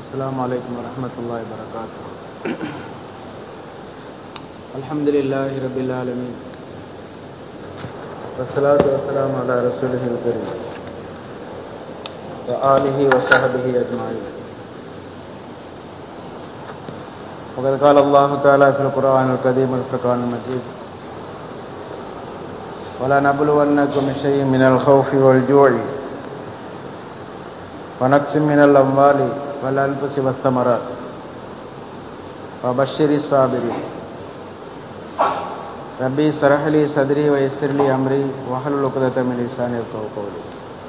السلام عليكم ورحمة الله وبركاته الحمد لله رب العالمين والصلاة والسلام على رسوله الكريم وآله وصحبه أجمعين وقد قال الله تعالى في القرآن القديم الفرقان المجيد ولنبلونكم بشيء من الخوف والجوع ونقص من الأموال والأنفس والثمرات وبشر الصابرين ربي اشرح لي صدري ويسر لي أمري واحلل عقدة من لساني يفقهوا قولي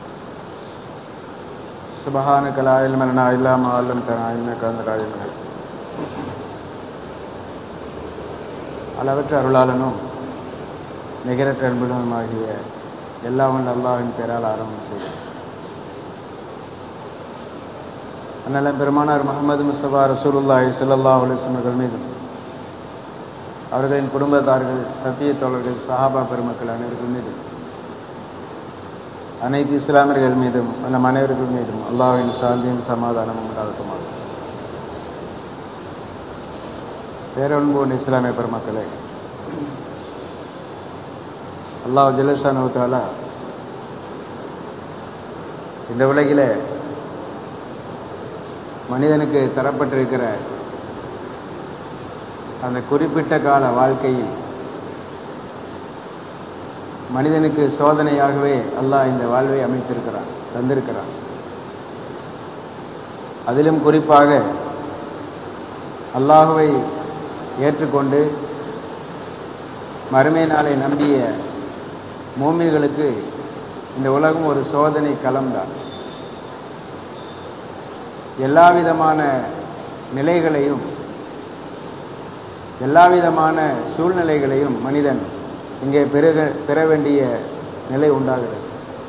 سبحانك لا علم لنا إلا ما علمتنا إنك أنت العليم الحكيم அளவற்ற அருளாளனும் நிகரற்ற அன்புடனுமாகிய எல்லாம் வல்ல அல்லாஹ்வின் பெயரால் ஆரம்பம் செய்யும் அண்ணலம் பெருமானார் முகமது முஸ்தபா ரசூலுல்லாஹி ஸல்லல்லாஹு அலைஹி வஸல்லம் மீதும் அவர்களின் குடும்பத்தார்கள் சத்திய தோழர்கள் சஹாபா பெருமக்கள் அனைவர்கள் மீதும் அனைத்து இஸ்லாமியர்கள் மீதும் நம் அனைவர்கள் மீதும் அல்லாஹ்வின் சாந்தியும் சமாதானமும் உண்டாகட்டுமாக பேரன்போன் இஸ்லாமிய பெருமக்களே அல்லாஹ் ஜலசானுவத்தால இந்த உலகில மனிதனுக்கு தரப்பட்டிருக்கிற அந்த குறிப்பிட்ட கால வாழ்க்கையில் மனிதனுக்கு சோதனையாகவே அல்லாஹ் இந்த வாழ்வை அமைத்திருக்கிறான் தந்திருக்கிறான் அதிலும் குறிப்பாக அல்லாஹுவை ஏற்றுக்கொண்டு மறுமை நாளை நம்பிய மூமிகளுக்கு இந்த உலகம் ஒரு சோதனை களம்தான் எல்லா விதமான நிலைகளையும் எல்லா விதமான சூழ்நிலைகளையும் மனிதன் இங்கே பெருக பெற வேண்டிய நிலை உண்டாகிறது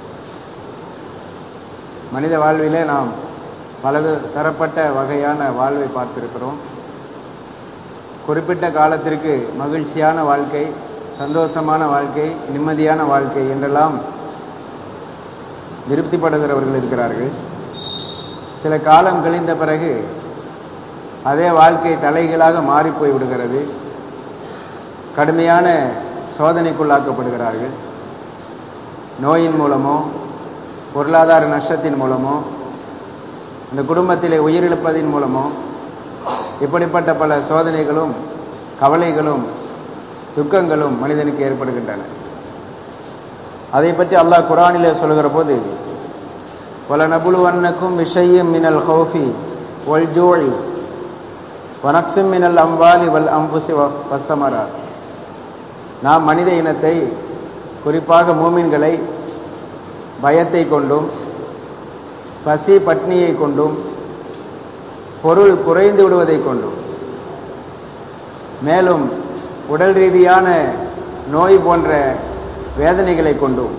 மனித வாழ்விலே நாம் பல தரப்பட்ட வகையான வாழ்வை பார்த்திருக்கிறோம் குறிப்பிட்ட காலத்திற்கு மகிழ்ச்சியான வாழ்க்கை சந்தோஷமான வாழ்க்கை நிம்மதியான வாழ்க்கை என்றெல்லாம் திருப்திப்படுகிறவர்கள் இருக்கிறார்கள் சில காலம் கழிந்த பிறகு அதே வாழ்க்கை தலைகளாக மாறிப்போய் விடுகிறது கடுமையான சோதனைக்குள்ளாக்கப்படுகிறார்கள் நோயின் மூலமோ பொருளாதார நஷ்டத்தின் மூலமோ இந்த குடும்பத்திலே உயிரிழப்பதின் மூலமோ இப்படிப்பட்ட பல சோதனைகளும் கவலைகளும் துக்கங்களும் மனிதனுக்கு ஏற்படுகின்றன அதை பற்றி அல்லாஹ் குரானிலே சொல்கிற போது பல நபுலுவன்னக்கும் விஷயம் மினல் ஹௌஃபி ஒல் ஜோழி வனக்ஸும் மினல் அம்பாலி வல் அம்புசி வசமரா நாம் மனித இனத்தை குறிப்பாக மூமின்களை பயத்தை கொண்டும் பசி பட்னியை கொண்டும் பொருள் குறைந்து விடுவதை கொண்டும் மேலும் உடல் ரீதியான நோய் போன்ற வேதனைகளை கொண்டும்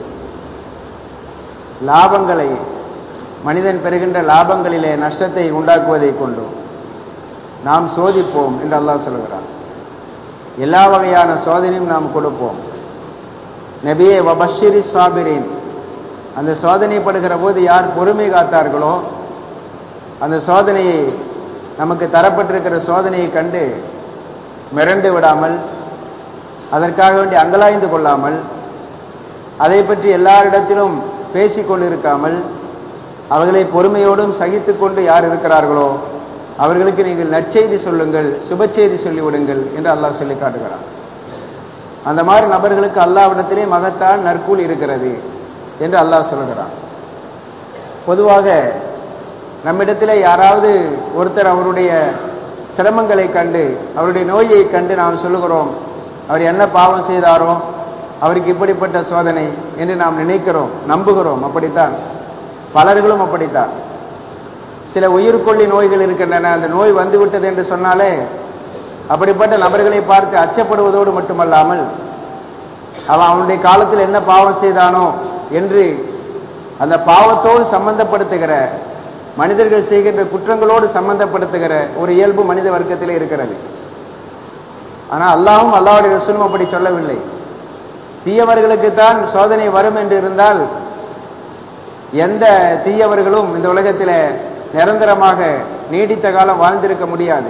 லாபங்களை மனிதன் பெறுகின்ற லாபங்களிலே நஷ்டத்தை உண்டாக்குவதை கொண்டும் நாம் சோதிப்போம் என்று அல்லாஹ் சொல்கிறார் எல்லா வகையான சோதனையும் நாம் கொடுப்போம் நபியே வபஷிரி சாபிரின் அந்த சோதனைப்படுகிற போது யார் பொறுமை காத்தார்களோ அந்த சோதனையை நமக்கு தரப்பட்டிருக்கிற சோதனையை கண்டு மிரண்டு விடாமல் அதற்காக வேண்டி அங்கலாய்ந்து கொள்ளாமல் அதை பற்றி எல்லாரிடத்திலும் பேசிக் கொண்டிருக்காமல் அவர்களை பொறுமையோடும் சகித்து கொண்டு யார் இருக்கிறார்களோ அவர்களுக்கு நீங்கள் நற்செய்தி சொல்லுங்கள் சுப செய்தி சொல்லிவிடுங்கள் என்று அல்லாஹ் சொல்லி காட்டுகிறான் அந்த மாதிரி நபர்களுக்கு அல்லாவிடத்திலே மகத்தான் நற்கூல் இருக்கிறது என்று அல்லாஹ் சொல்லுகிறான் பொதுவாக நம்மிடத்தில் யாராவது ஒருத்தர் அவருடைய சிரமங்களை கண்டு அவருடைய நோயை கண்டு நாம் சொல்லுகிறோம் அவர் என்ன பாவம் செய்தாரோ அவருக்கு இப்படிப்பட்ட சோதனை என்று நாம் நினைக்கிறோம் நம்புகிறோம் அப்படித்தான் பலர்களும் அப்படித்தான் சில உயிர்கொல்லி நோய்கள் இருக்கின்றன அந்த நோய் வந்துவிட்டது என்று சொன்னாலே அப்படிப்பட்ட நபர்களை பார்த்து அச்சப்படுவதோடு மட்டுமல்லாமல் அவன் அவனுடைய காலத்தில் என்ன பாவம் செய்தானோ என்று அந்த பாவத்தோடு சம்பந்தப்படுத்துகிற மனிதர்கள் செய்கின்ற குற்றங்களோடு சம்பந்தப்படுத்துகிற ஒரு இயல்பு மனித வர்க்கத்தில் இருக்கிறது ஆனால் அல்லாவும் அல்லாவுடைய ரசூலும் அப்படி சொல்லவில்லை தீயவர்களுக்கு தான் சோதனை வரும் என்று இருந்தால் எந்த தீயவர்களும் இந்த உலகத்தில் நிரந்தரமாக நீடித்த காலம் வாழ்ந்திருக்க முடியாது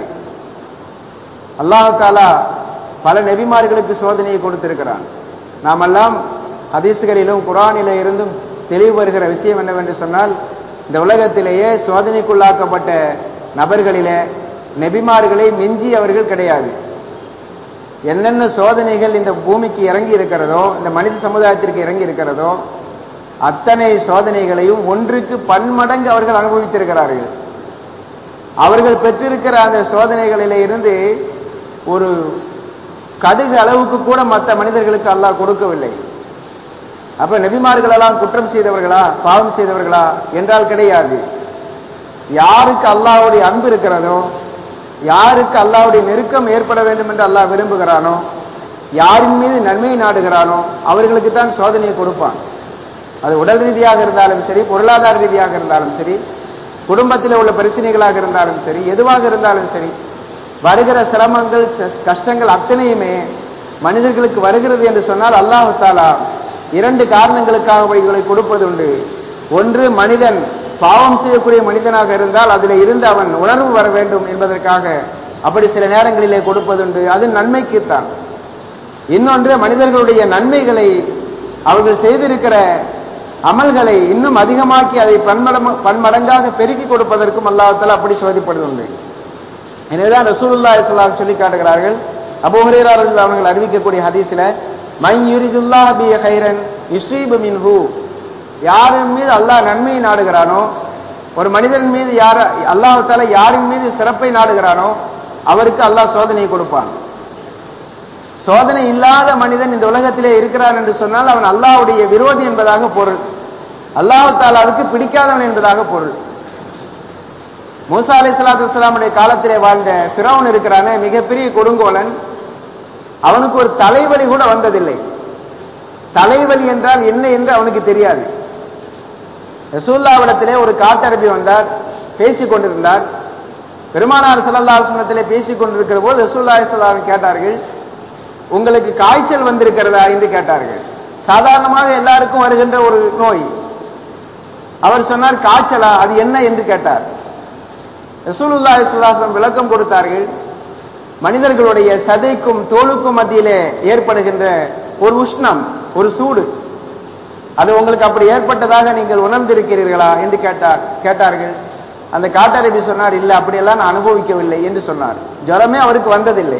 அல்லாஹ் தாலா பல நெபிமார்களுக்கு சோதனையை கொடுத்திருக்கிறான் நாமெல்லாம் ஹதீசுகளிலும் குரானில இருந்தும் தெளிவு வருகிற விஷயம் என்னவென்று சொன்னால் இந்த உலகத்திலேயே சோதனைக்குள்ளாக்கப்பட்ட நபர்களிலே நெபிமார்களை மிஞ்சி அவர்கள் கிடையாது என்னென்ன சோதனைகள் இந்த பூமிக்கு இறங்கி இருக்கிறதோ இந்த மனித சமுதாயத்திற்கு இறங்கி இருக்கிறதோ அத்தனை சோதனைகளையும் ஒன்றுக்கு பன்மடங்கு அவர்கள் அனுபவித்திருக்கிறார்கள் அவர்கள் பெற்றிருக்கிற அந்த சோதனைகளிலே இருந்து ஒரு கடுகு அளவுக்கு கூட மற்ற மனிதர்களுக்கு அல்லாஹ் கொடுக்கவில்லை அப்ப நபிமார்களெல்லாம் குற்றம் செய்தவர்களா பாவம் செய்தவர்களா என்றால் கிடையாது யாருக்கு அல்லாஹ்வுடைய அன்பு இருக்கிறதோ யாருக்கு அல்லாஹ்வுடைய நெருக்கம் ஏற்பட வேண்டும் என்று அல்லாஹ் விரும்புகிறானோ யாரின் மீது நன்மையை நாடுகிறானோ அவர்களுக்கு தான் சோதனையை கொடுப்பான் அது உடல் ரீதியாக இருந்தாலும் சரி பொருளாதார ரீதியாக இருந்தாலும் சரி குடும்பத்தில் உள்ள பிரச்சனைகளாக இருந்தாலும் சரி எதுவாக இருந்தாலும் சரி வருகிற சிரமங்கள் ச- கஷ்டங்கள் அத்தனையுமே மனிதர்களுக்கு வருகிறது என்று சொன்னால் அல்லாஹ் தாலா இரண்டு காரணங்களுக்காக இவைகளை கொடுப்பது உண்டு ஒன்று மனிதன் பாவம் செய்யக்கூடிய மனிதனாக இருந்தால் அதில் இருந்து அவன் உணர்வு வர வேண்டும் என்பதற்காக அப்படி சில நேரங்களிலே கொடுப்பதுண்டு அது நன்மைக்குத்தான் இன்னொன்று மனிதர்களுடைய நன்மைகளை அவர்கள் செய்திருக்கிற அமல்களை இன்னும் அதிகமாக்கி அதை பன்மடம் பன்மடங்காக பெருக்கி கொடுப்பதற்கும் அல்லாஹால அப்படி சோதிப்படுவதுண்டு எனவேதான் ரசூலுல்லாஹி ஸல்லல்லாஹு அலைஹி சொல்லி காட்டுகிறார்கள் அபூ ஹுரைரா ரலியல்லாஹு அவர்கள் அறிவிக்கக்கூடிய ஹதீஸ்ல மை யுரிதுல்லாஹ் பி ஹைரன் யுஸீபு மின்ஹு யாரின் மீது அல்லாஹ் நன்மையை நாடுகிறானோ ஒரு மனிதன் மீது யார் அல்லாஹ் தாலா யாரின் மீது சிறப்பை நாடுகிறானோ அவருக்கு அல்லாஹ் சோதனையை கொடுப்பான் சோதனை இல்லாத மனிதன் இந்த உலகத்திலே இருக்கிறான் என்று சொன்னால் அவன் அல்லாஹ்வுடைய விரோதி என்பதாக பொருள் அல்லாஹ் தாலாவுக்கு பிடிக்காதவன் என்பதாக பொருள் மூசா அலை சலாத்து வலாமுடைய காலத்திலே வாழ்ந்த பிறவன் இருக்கிறானே மிகப்பெரிய கொடுங்கோலன் அவனுக்கு ஒரு தலைவலி கூட வந்ததில்லை தலைவலி என்றால் என்ன என்று அவனுக்கு தெரியாது ரசூல்லாவிடத்திலே ஒரு காட்டரபி வந்தார் பேசிக் கொண்டிருந்தார் பெருமானார் ஸல்லல்லாஹு அலைஹி வஸல்லத்திலே பேசிக் கொண்டிருக்கிற போது ரசூல்லா ஸல்லல்லாஹு கேட்டார்கள் உங்களுக்கு காய்ச்சல் வந்திருக்கிறதா என்று கேட்டார்கள் சாதாரணமாக எல்லாருக்கும் வருகின்ற ஒரு நோய் அவர் சொன்னார் காய்ச்சலா அது என்ன என்று கேட்டார் ரசூலுல்லாஹி ஸல்லல்லாஹு அலைஹி வஸல்லம் விளக்கம் கொடுத்தார்கள் மனிதர்களுடைய சதைக்கும் தோலுக்கும் மத்தியிலே ஏற்படுகின்ற ஒரு உஷ்ணம் ஒரு சூடு அது உங்களுக்கு அப்படி ஏற்பட்டதாக நீங்கள் உணர்ந்திருக்கிறீர்களா என்று கேட்டார் கேட்டார்கள் அந்த காட்டரபி சொன்னார் இல்ல அப்படியெல்லாம் நான் அனுபவிக்கவில்லை என்று சொன்னார் ஜுரமே அவருக்கு வந்ததில்லை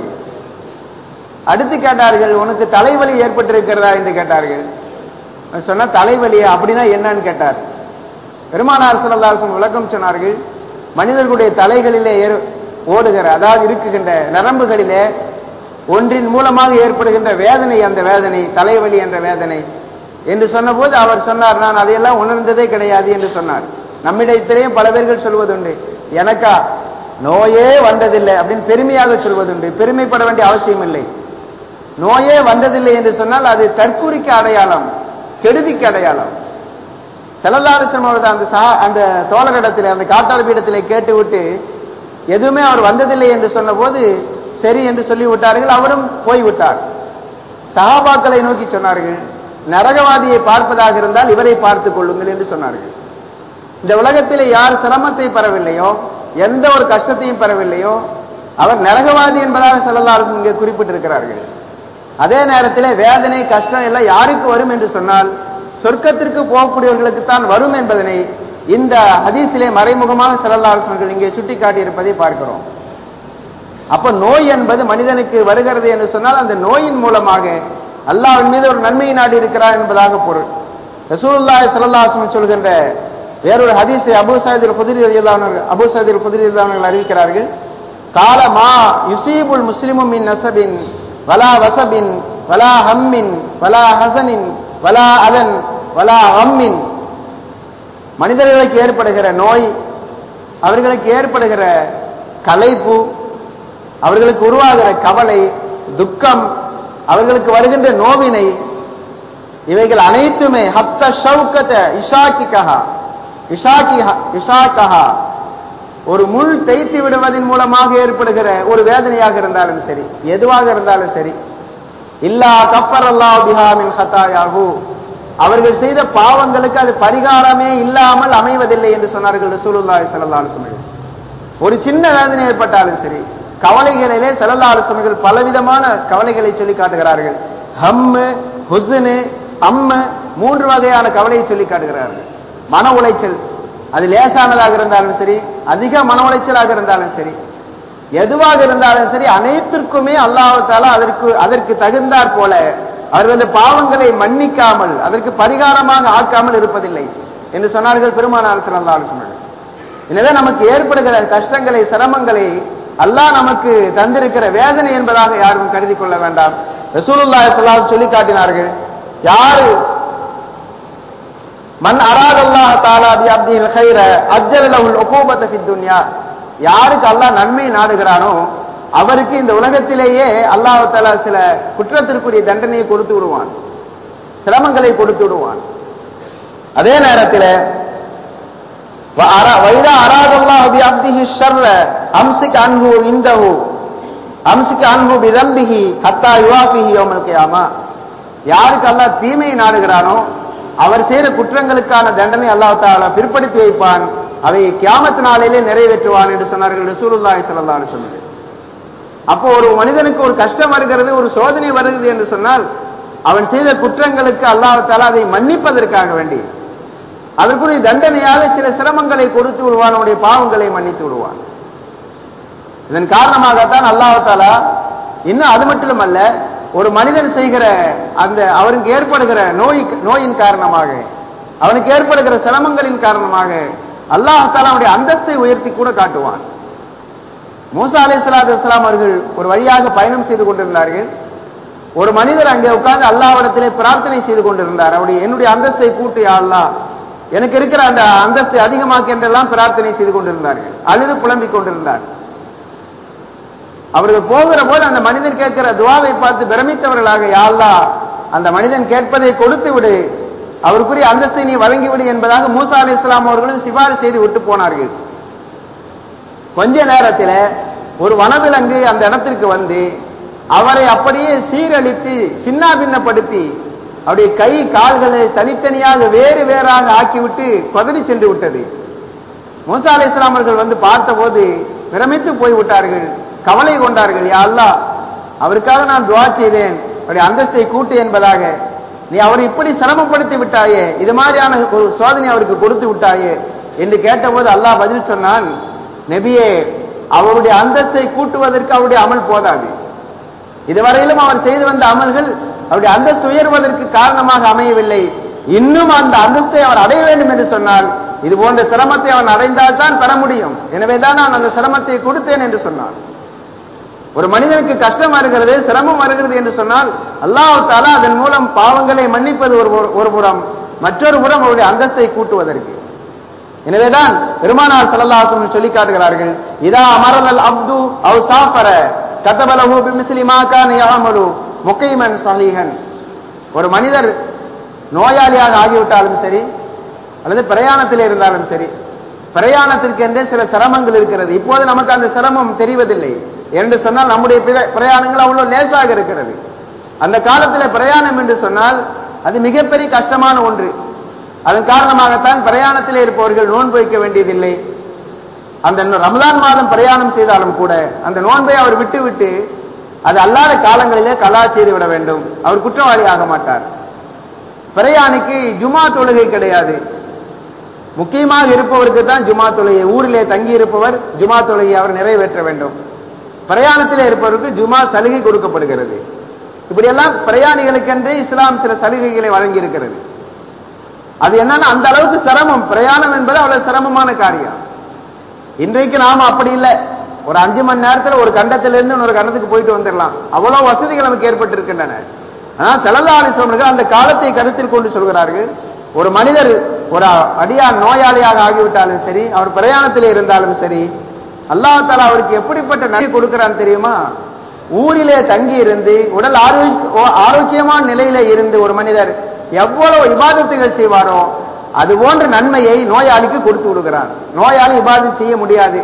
அடுத்து கேட்டார்கள் உனக்கு தலைவலி ஏற்பட்டிருக்கிறதா என்று கேட்டார்கள் அவர் சொன்ன தலைவலியா அப்படின்னா என்னன்னு கேட்டார் பெருமானார் ஸல்லல்லாஹு விளக்கம் சொன்னார்கள் மனிதர்களுடைய தலைகளிலே ஏறு- ஓடுகிற அதாவது இருக்குகின்ற நரம்புகளிலே ஒன்றின் மூலமாக ஏற்படுகின்ற வேதனை அந்த வேதனை தலைவலி என்ற வேதனை என்று சொன்னபோது அவர் சொன்னார் நான் அதையெல்லாம் உணர்ந்ததே கிடையாது என்று சொன்னார் நம்மிடத்திலேயும் பல பேர்கள் சொல்வதுண்டு எனக்கா நோயே வந்ததில்லை அப்படின்னு பெருமையாக சொல்வதுண்டு பெருமைப்பட வேண்டிய அவசியம் இல்லை நோயே வந்ததில்லை என்று சொன்னால் அது தற்கூரிக்கு அடையாளம் கெடுதிக்கு அடையாளம் செல்லல்லாரசன் அவரது அந்த சா அந்த தோழரிடத்தில் அந்த காட்டாளபியிடத்திலே கேட்டுவிட்டு எதுவுமே அவர் வந்ததில்லை என்று சொன்னபோது சரி என்று சொல்லி விட்டார்கள் அவரும் போய்விட்டார் சஹாபாக்களை நோக்கி சொன்னார்கள் நரகவாதியை பார்ப்பதாக இருந்தால் இவரை பார்த்துக் கொள்ளுங்கள் என்று சொன்னார்கள் இந்த உலகத்திலே யார் சிரமத்தை பெறவில்லையோ எந்த ஒரு கஷ்டத்தையும் பெறவில்லையோ அவர் நரகவாதி என்பதாக செல்லல்லாரசன் இங்கே குறிப்பிட்டிருக்கிறார்கள் அதே நேரத்தில் வேதனை கஷ்டம் எல்லாம் யாருக்கு வரும் என்று சொன்னால் சொர்க்கத்திற்கு போகக்கூடியவர்களுக்கு தான் வரும் என்பதனை இந்த ஹதீஸிலே மறைமுகமாக செல்லல்லாரசர்கள் இங்கே சுட்டி காட்டியிருப்பதை பார்க்கிறோம் அப்ப நோய் என்பது மனிதனுக்கு வருகிறது என்று சொன்னால் அந்த நோயின் மூலமாக அல்லாஹ்வின் மீது ஒரு நன்மையை நாடி இருக்கிறார் என்பதாக பொருள் ரசூலுல்லாஹி ஸல்லல்லாஹு அலைஹி வஸல்லம் சொல்கின்ற வேறொரு ஹதீஸை அபூ சயீத் குதிரி ரலியல்லாஹு அபூ சயீத் குதிரி ரலியல்லாஹு அறிவிக்கிறார்கள் கால மா யுசீபுல் முஸ்லிமு மின் நஸபின் வலா வசபின் வலா ஹம்மின் வலா ஹசனின் வலா அதன் வலா ஹம்மின் மனிதர்களுக்கு ஏற்படுகிற நோய் அவர்களுக்கு ஏற்படுகிற களைப்பு அவர்களுக்கு உருவாகிற கவலை துக்கம் அவர்களுக்கு வருகின்ற நோவினை இவைகள் அனைத்துமே ஹப்த ஷவுக்கத இஷாக்கிகஹா இஷாக்கி இஷாக்கஹா ஒரு முள் தேய்த்து விடுவதன் மூலமாக ஏற்படுகிற ஒரு வேதனையாக இருந்தாலும் சரி எதுவாக இருந்தாலும் சரி இல்லா கப்பர் அல்லாஹ் பிஹாமின் ஹத்தாயாகு அவர்கள் செய்த பாவங்களுக்கு அது பரிகாரமே இல்லாமல் அமைவதில்லை என்று சொன்னார்கள் ரசூலுல்லாஹி ஸல்லல்லாஹு அலைஹி வஸல்லம் ஒரு சின்ன வேதனை ஏற்பட்டாலும் சரி கவலைகளிலே செல்லல்லா ஆலோசனைகள் பலவிதமான கவலைகளை சொல்லி காட்டுகிறார்கள் ஹம்மு ஹுசனு அம்மு மூன்று வகையான கவலையை சொல்லி காட்டுகிறார்கள் மன உளைச்சல் அது லேசானதாக இருந்தாலும் சரி அதிக மன உளைச்சலாக இருந்தாலும் சரி எதுவாக இருந்தாலும் சரி அனைத்திற்குமே அல்லாஹால அதற்கு அதற்கு தகுந்தாற் போல அவர் வந்து பாவங்களை மன்னிக்காமல் அதற்கு பரிகாரமாக ஆக்காமல் இருப்பதில்லை என்று சொன்னார்கள் பெருமானார் சிறந்தாலும் சொன்னார்கள் எனவே நமக்கு ஏற்படுகிற கஷ்டங்களை சிரமங்களை அல்லாஹ் நமக்கு தந்திருக்கிற வேதனை என்பதாக யாரும் கருதி கொள்ள வேண்டாம் ரசூலுல்லாஹி ஸல்லல்லாஹு சொல்லி காட்டினார்கள் யாரு மன் அராதல்லாஹ தஆலா பி அப்தில் கைர அஜ்ஜல லஹுல் உகூபத ஃபித் துன்யா யாருக்கு அல்லாஹ் நன்மை நாடுகிறானோ அவருக்கு இந்த உலகத்திலேயே அல்லாஹ் தஆலா சில குற்றத்திற்குரிய தண்டனையை கொடுத்து விடுவான் சிரமங்களை கொடுத்து விடுவான் அதே நேரத்தில் வைதா அராதல்லாஹ் பி அப்திஹி ஷர்ர அம்சிக் அன்ஹு இந்தஹு அம்சிக் அன்ஹு பி தம்பிஹி ஹத்தா யுவாஃபிஹி யௌமல் கியாமா யாருக்கு அல்லாஹ் தீமை நாடுகிறானோ அவர் செய்த குற்றங்களுக்கான தண்டனை அல்லாஹ் தாலா பிற்படுத்தி வைப்பான் அவை கியாமத்து நாளிலே நிறைவேற்றுவான் என்று சொன்னார்கள் ரசூலுல்லாஹி ஸல்லல்லாஹு அலைஹி வஸல்லம் அப்போ ஒரு மனிதனுக்கு ஒரு கஷ்டம் வருகிறது ஒரு சோதனை வருகிறது என்று சொன்னால் அவன் செய்த குற்றங்களுக்கு அல்லாஹ் தாலா அதை மன்னிப்பதற்காக வேண்டி அதற்குரிய தண்டனையாக சில சிரமங்களை கொடுத்து விடுவான் அவனுடைய பாவங்களை மன்னித்து விடுவான் இதன் காரணமாகத்தான் அல்லாஹ் தாலா இன்னும் அது மட்டும் அல்ல ஒரு மனிதன் செய்கிற அந்த அவருக்கு ஏற்படுகிற நோய் நோயின் காரணமாக அவனுக்கு ஏற்படுகிற சிரமங்களின் காரணமாக அல்லாஹால அவனுடைய அந்தஸ்தை உயர்த்தி கூட காட்டுவான் மூசா அலி சலாத்து இஸ்லாம் அவர்கள் ஒரு வழியாக பயணம் செய்து கொண்டிருந்தார்கள் ஒரு மனிதர் அங்கே உட்கார்ந்து அல்லாவிடத்திலே பிரார்த்தனை செய்து கொண்டிருந்தார் அவருடைய என்னுடைய அந்தஸ்தை கூட்டி அல்லாஹ் எனக்கு இருக்கிற அந்த அந்தஸ்தை அதிகமாக்கு என்றெல்லாம் பிரார்த்தனை செய்து கொண்டிருந்தார்கள் அழுது புலம்பிக் கொண்டிருந்தார் அவர்கள் போகிற போது அந்த மனிதன் கேட்கிற துவாவை பார்த்து பிரமித்தவர்களாக யாழ்லா அந்த மனிதன் கேட்பதை கொடுத்து விடு அவருக்குரிய அந்தஸ்தை நீ வழங்கிவிடு என்பதாக மூசா அலி இஸ்லாம் அவர்களும் சிபாரிசு செய்து விட்டு போனார்கள் கொஞ்ச நேரத்தில் ஒரு வனவிலங்கு அந்த இடத்திற்கு வந்து அவரை அப்படியே சீரழித்து சின்னாபின்னப்படுத்தி அவருடைய கை கால்களை தனித்தனியாக வேறு வேறாக ஆக்கிவிட்டு பதறி சென்று விட்டது மூசா அலி இஸ்லாம் அவர்கள் வந்து பார்த்தபோது பிரமித்து போய்விட்டார்கள் கவலை கொண்டார்கள் யா அல்லாஹ் அவருக்காக நான் துவா செய்தேன் அவருடைய அந்தஸ்தை கூட்டு என்பதாக நீ அவரை இப்படி சிரமப்படுத்தி விட்டாயே இது மாதிரியான ஒரு சோதனை அவருக்கு கொடுத்து விட்டாயே என்று கேட்டபோது அல்லாஹ் பதில் சொன்னான் நபியே அவருடைய அந்தஸ்தை கூட்டுவதற்கு அவருடைய அமல் போதாது இதுவரையிலும் அவர் செய்து வந்த அமல்கள் அவருடைய அந்தஸ்து உயர்வதற்கு காரணமாக அமையவில்லை இன்னும் அந்த அந்தஸ்தை அவர் அடைய வேண்டும் என்று சொன்னால் இது போன்ற சிரமத்தை அவன் அடைந்தால் தான் பெற முடியும் எனவேதான் நான் அந்த சிரமத்தை கொடுத்தேன் என்று சொன்னான் ஒரு மனிதனுக்கு கஷ்டம் வருகிறது சிரமம் வருகிறது என்று சொன்னால் அல்லாஹ் தாலா அதன் மூலம் பாவங்களை மன்னிப்பது ஒரு ஒரு புறம் மற்றொரு புறம் அவருடைய அந்தஸ்தை கூட்டுவதற்கு எனவேதான் பெருமானார் சல்லல்லாஹு சொல்லி காட்டுகிறார்கள் இதா அமரல் அப்து அவ் சாஃபர கதபலஹு பிமிஸ்லி மா கான யஅமலு முகைமன் சஹீஹன் ஒரு மனிதர் நோயாளியாக ஆகிவிட்டாலும் சரி அல்லது பிரயாணத்தில் இருந்தாலும் சரி பிரயாணத்திற்கென்றே சில சிரமங்கள் இருக்கிறது இப்போது நமக்கு அந்த சிரமம் தெரிவதில்லை என்று சொன்னால் நம்முடைய பிரயாணங்கள் அவ்வளவு லேசாக இருக்கிறது அந்த காலத்தில் பிரயாணம் என்று சொன்னால் அது மிகப்பெரிய கஷ்டமான ஒன்று அதன் காரணமாகத்தான் பிரயாணத்தில் இருப்பவர்கள் நோன்பு வைக்க வேண்டியதில்லை அந்த ரமலான் மாதம் பிரயாணம் செய்தாலும் கூட அந்த நோன்பை அவர் விட்டு விட்டு அது அல்லாத காலங்களிலே கலா செய்து விட வேண்டும் அவர் குற்றவாளி ஆக மாட்டார் பிரயாணிக்கு ஜுமா தொழுகை கிடையாது முக்கியமாக இருப்பவருக்கு தான் ஜுமா தொழுகை ஊரிலே தங்கி இருப்பவர் ஜுமா தொழுகை அவர் நிறைவேற்ற வேண்டும் பிரயாணத்தில் இருப்பவருக்கு ஜுமா சலுகை கொடுக்கப்படுகிறது இப்படியெல்லாம் பிரயாணிகளுக்கென்றே இஸ்லாம் சில சலுகைகளை வழங்கி இருக்கிறது அது என்னன்னா அந்த அளவுக்கு சிரமம் பிரயாணம் என்பது அவ்வளவு சிரமமான காரியம் இன்றைக்கு நாம அப்படி இல்லை ஒரு அஞ்சு மணி நேரத்தில் ஒரு கண்டத்திலிருந்து இன்னொரு கண்டத்துக்கு போயிட்டு வந்துடலாம் அவ்வளவு வசதிகள் நமக்கு ஏற்பட்டிருக்கின்றன ஆனால் செலந்தாலி சொல்றார்கள் அந்த காலத்தை கருத்தில் கொண்டு சொல்கிறார்கள் ஒரு மனிதர் ஒரு அடியார் நோயாளியாக ஆகிவிட்டாலும் சரி அவர் பிரயாணத்தில் இருந்தாலும் சரி அல்லாஹால அவருக்கு எப்படிப்பட்ட நன்மை கொடுக்கிறான் தெரியுமா ஊரிலே தங்கி இருந்து உடல் ஆரோக்கிய ஆரோக்கியமான நிலையில இருந்து ஒரு மனிதர் எவ்வளவு இபாதத்துகள் செய்வாரோ அது போன்ற நன்மையை நோயாளிக்கு கொடுத்து விடுகிறான் நோயாளி இபாதத்து செய்ய முடியாது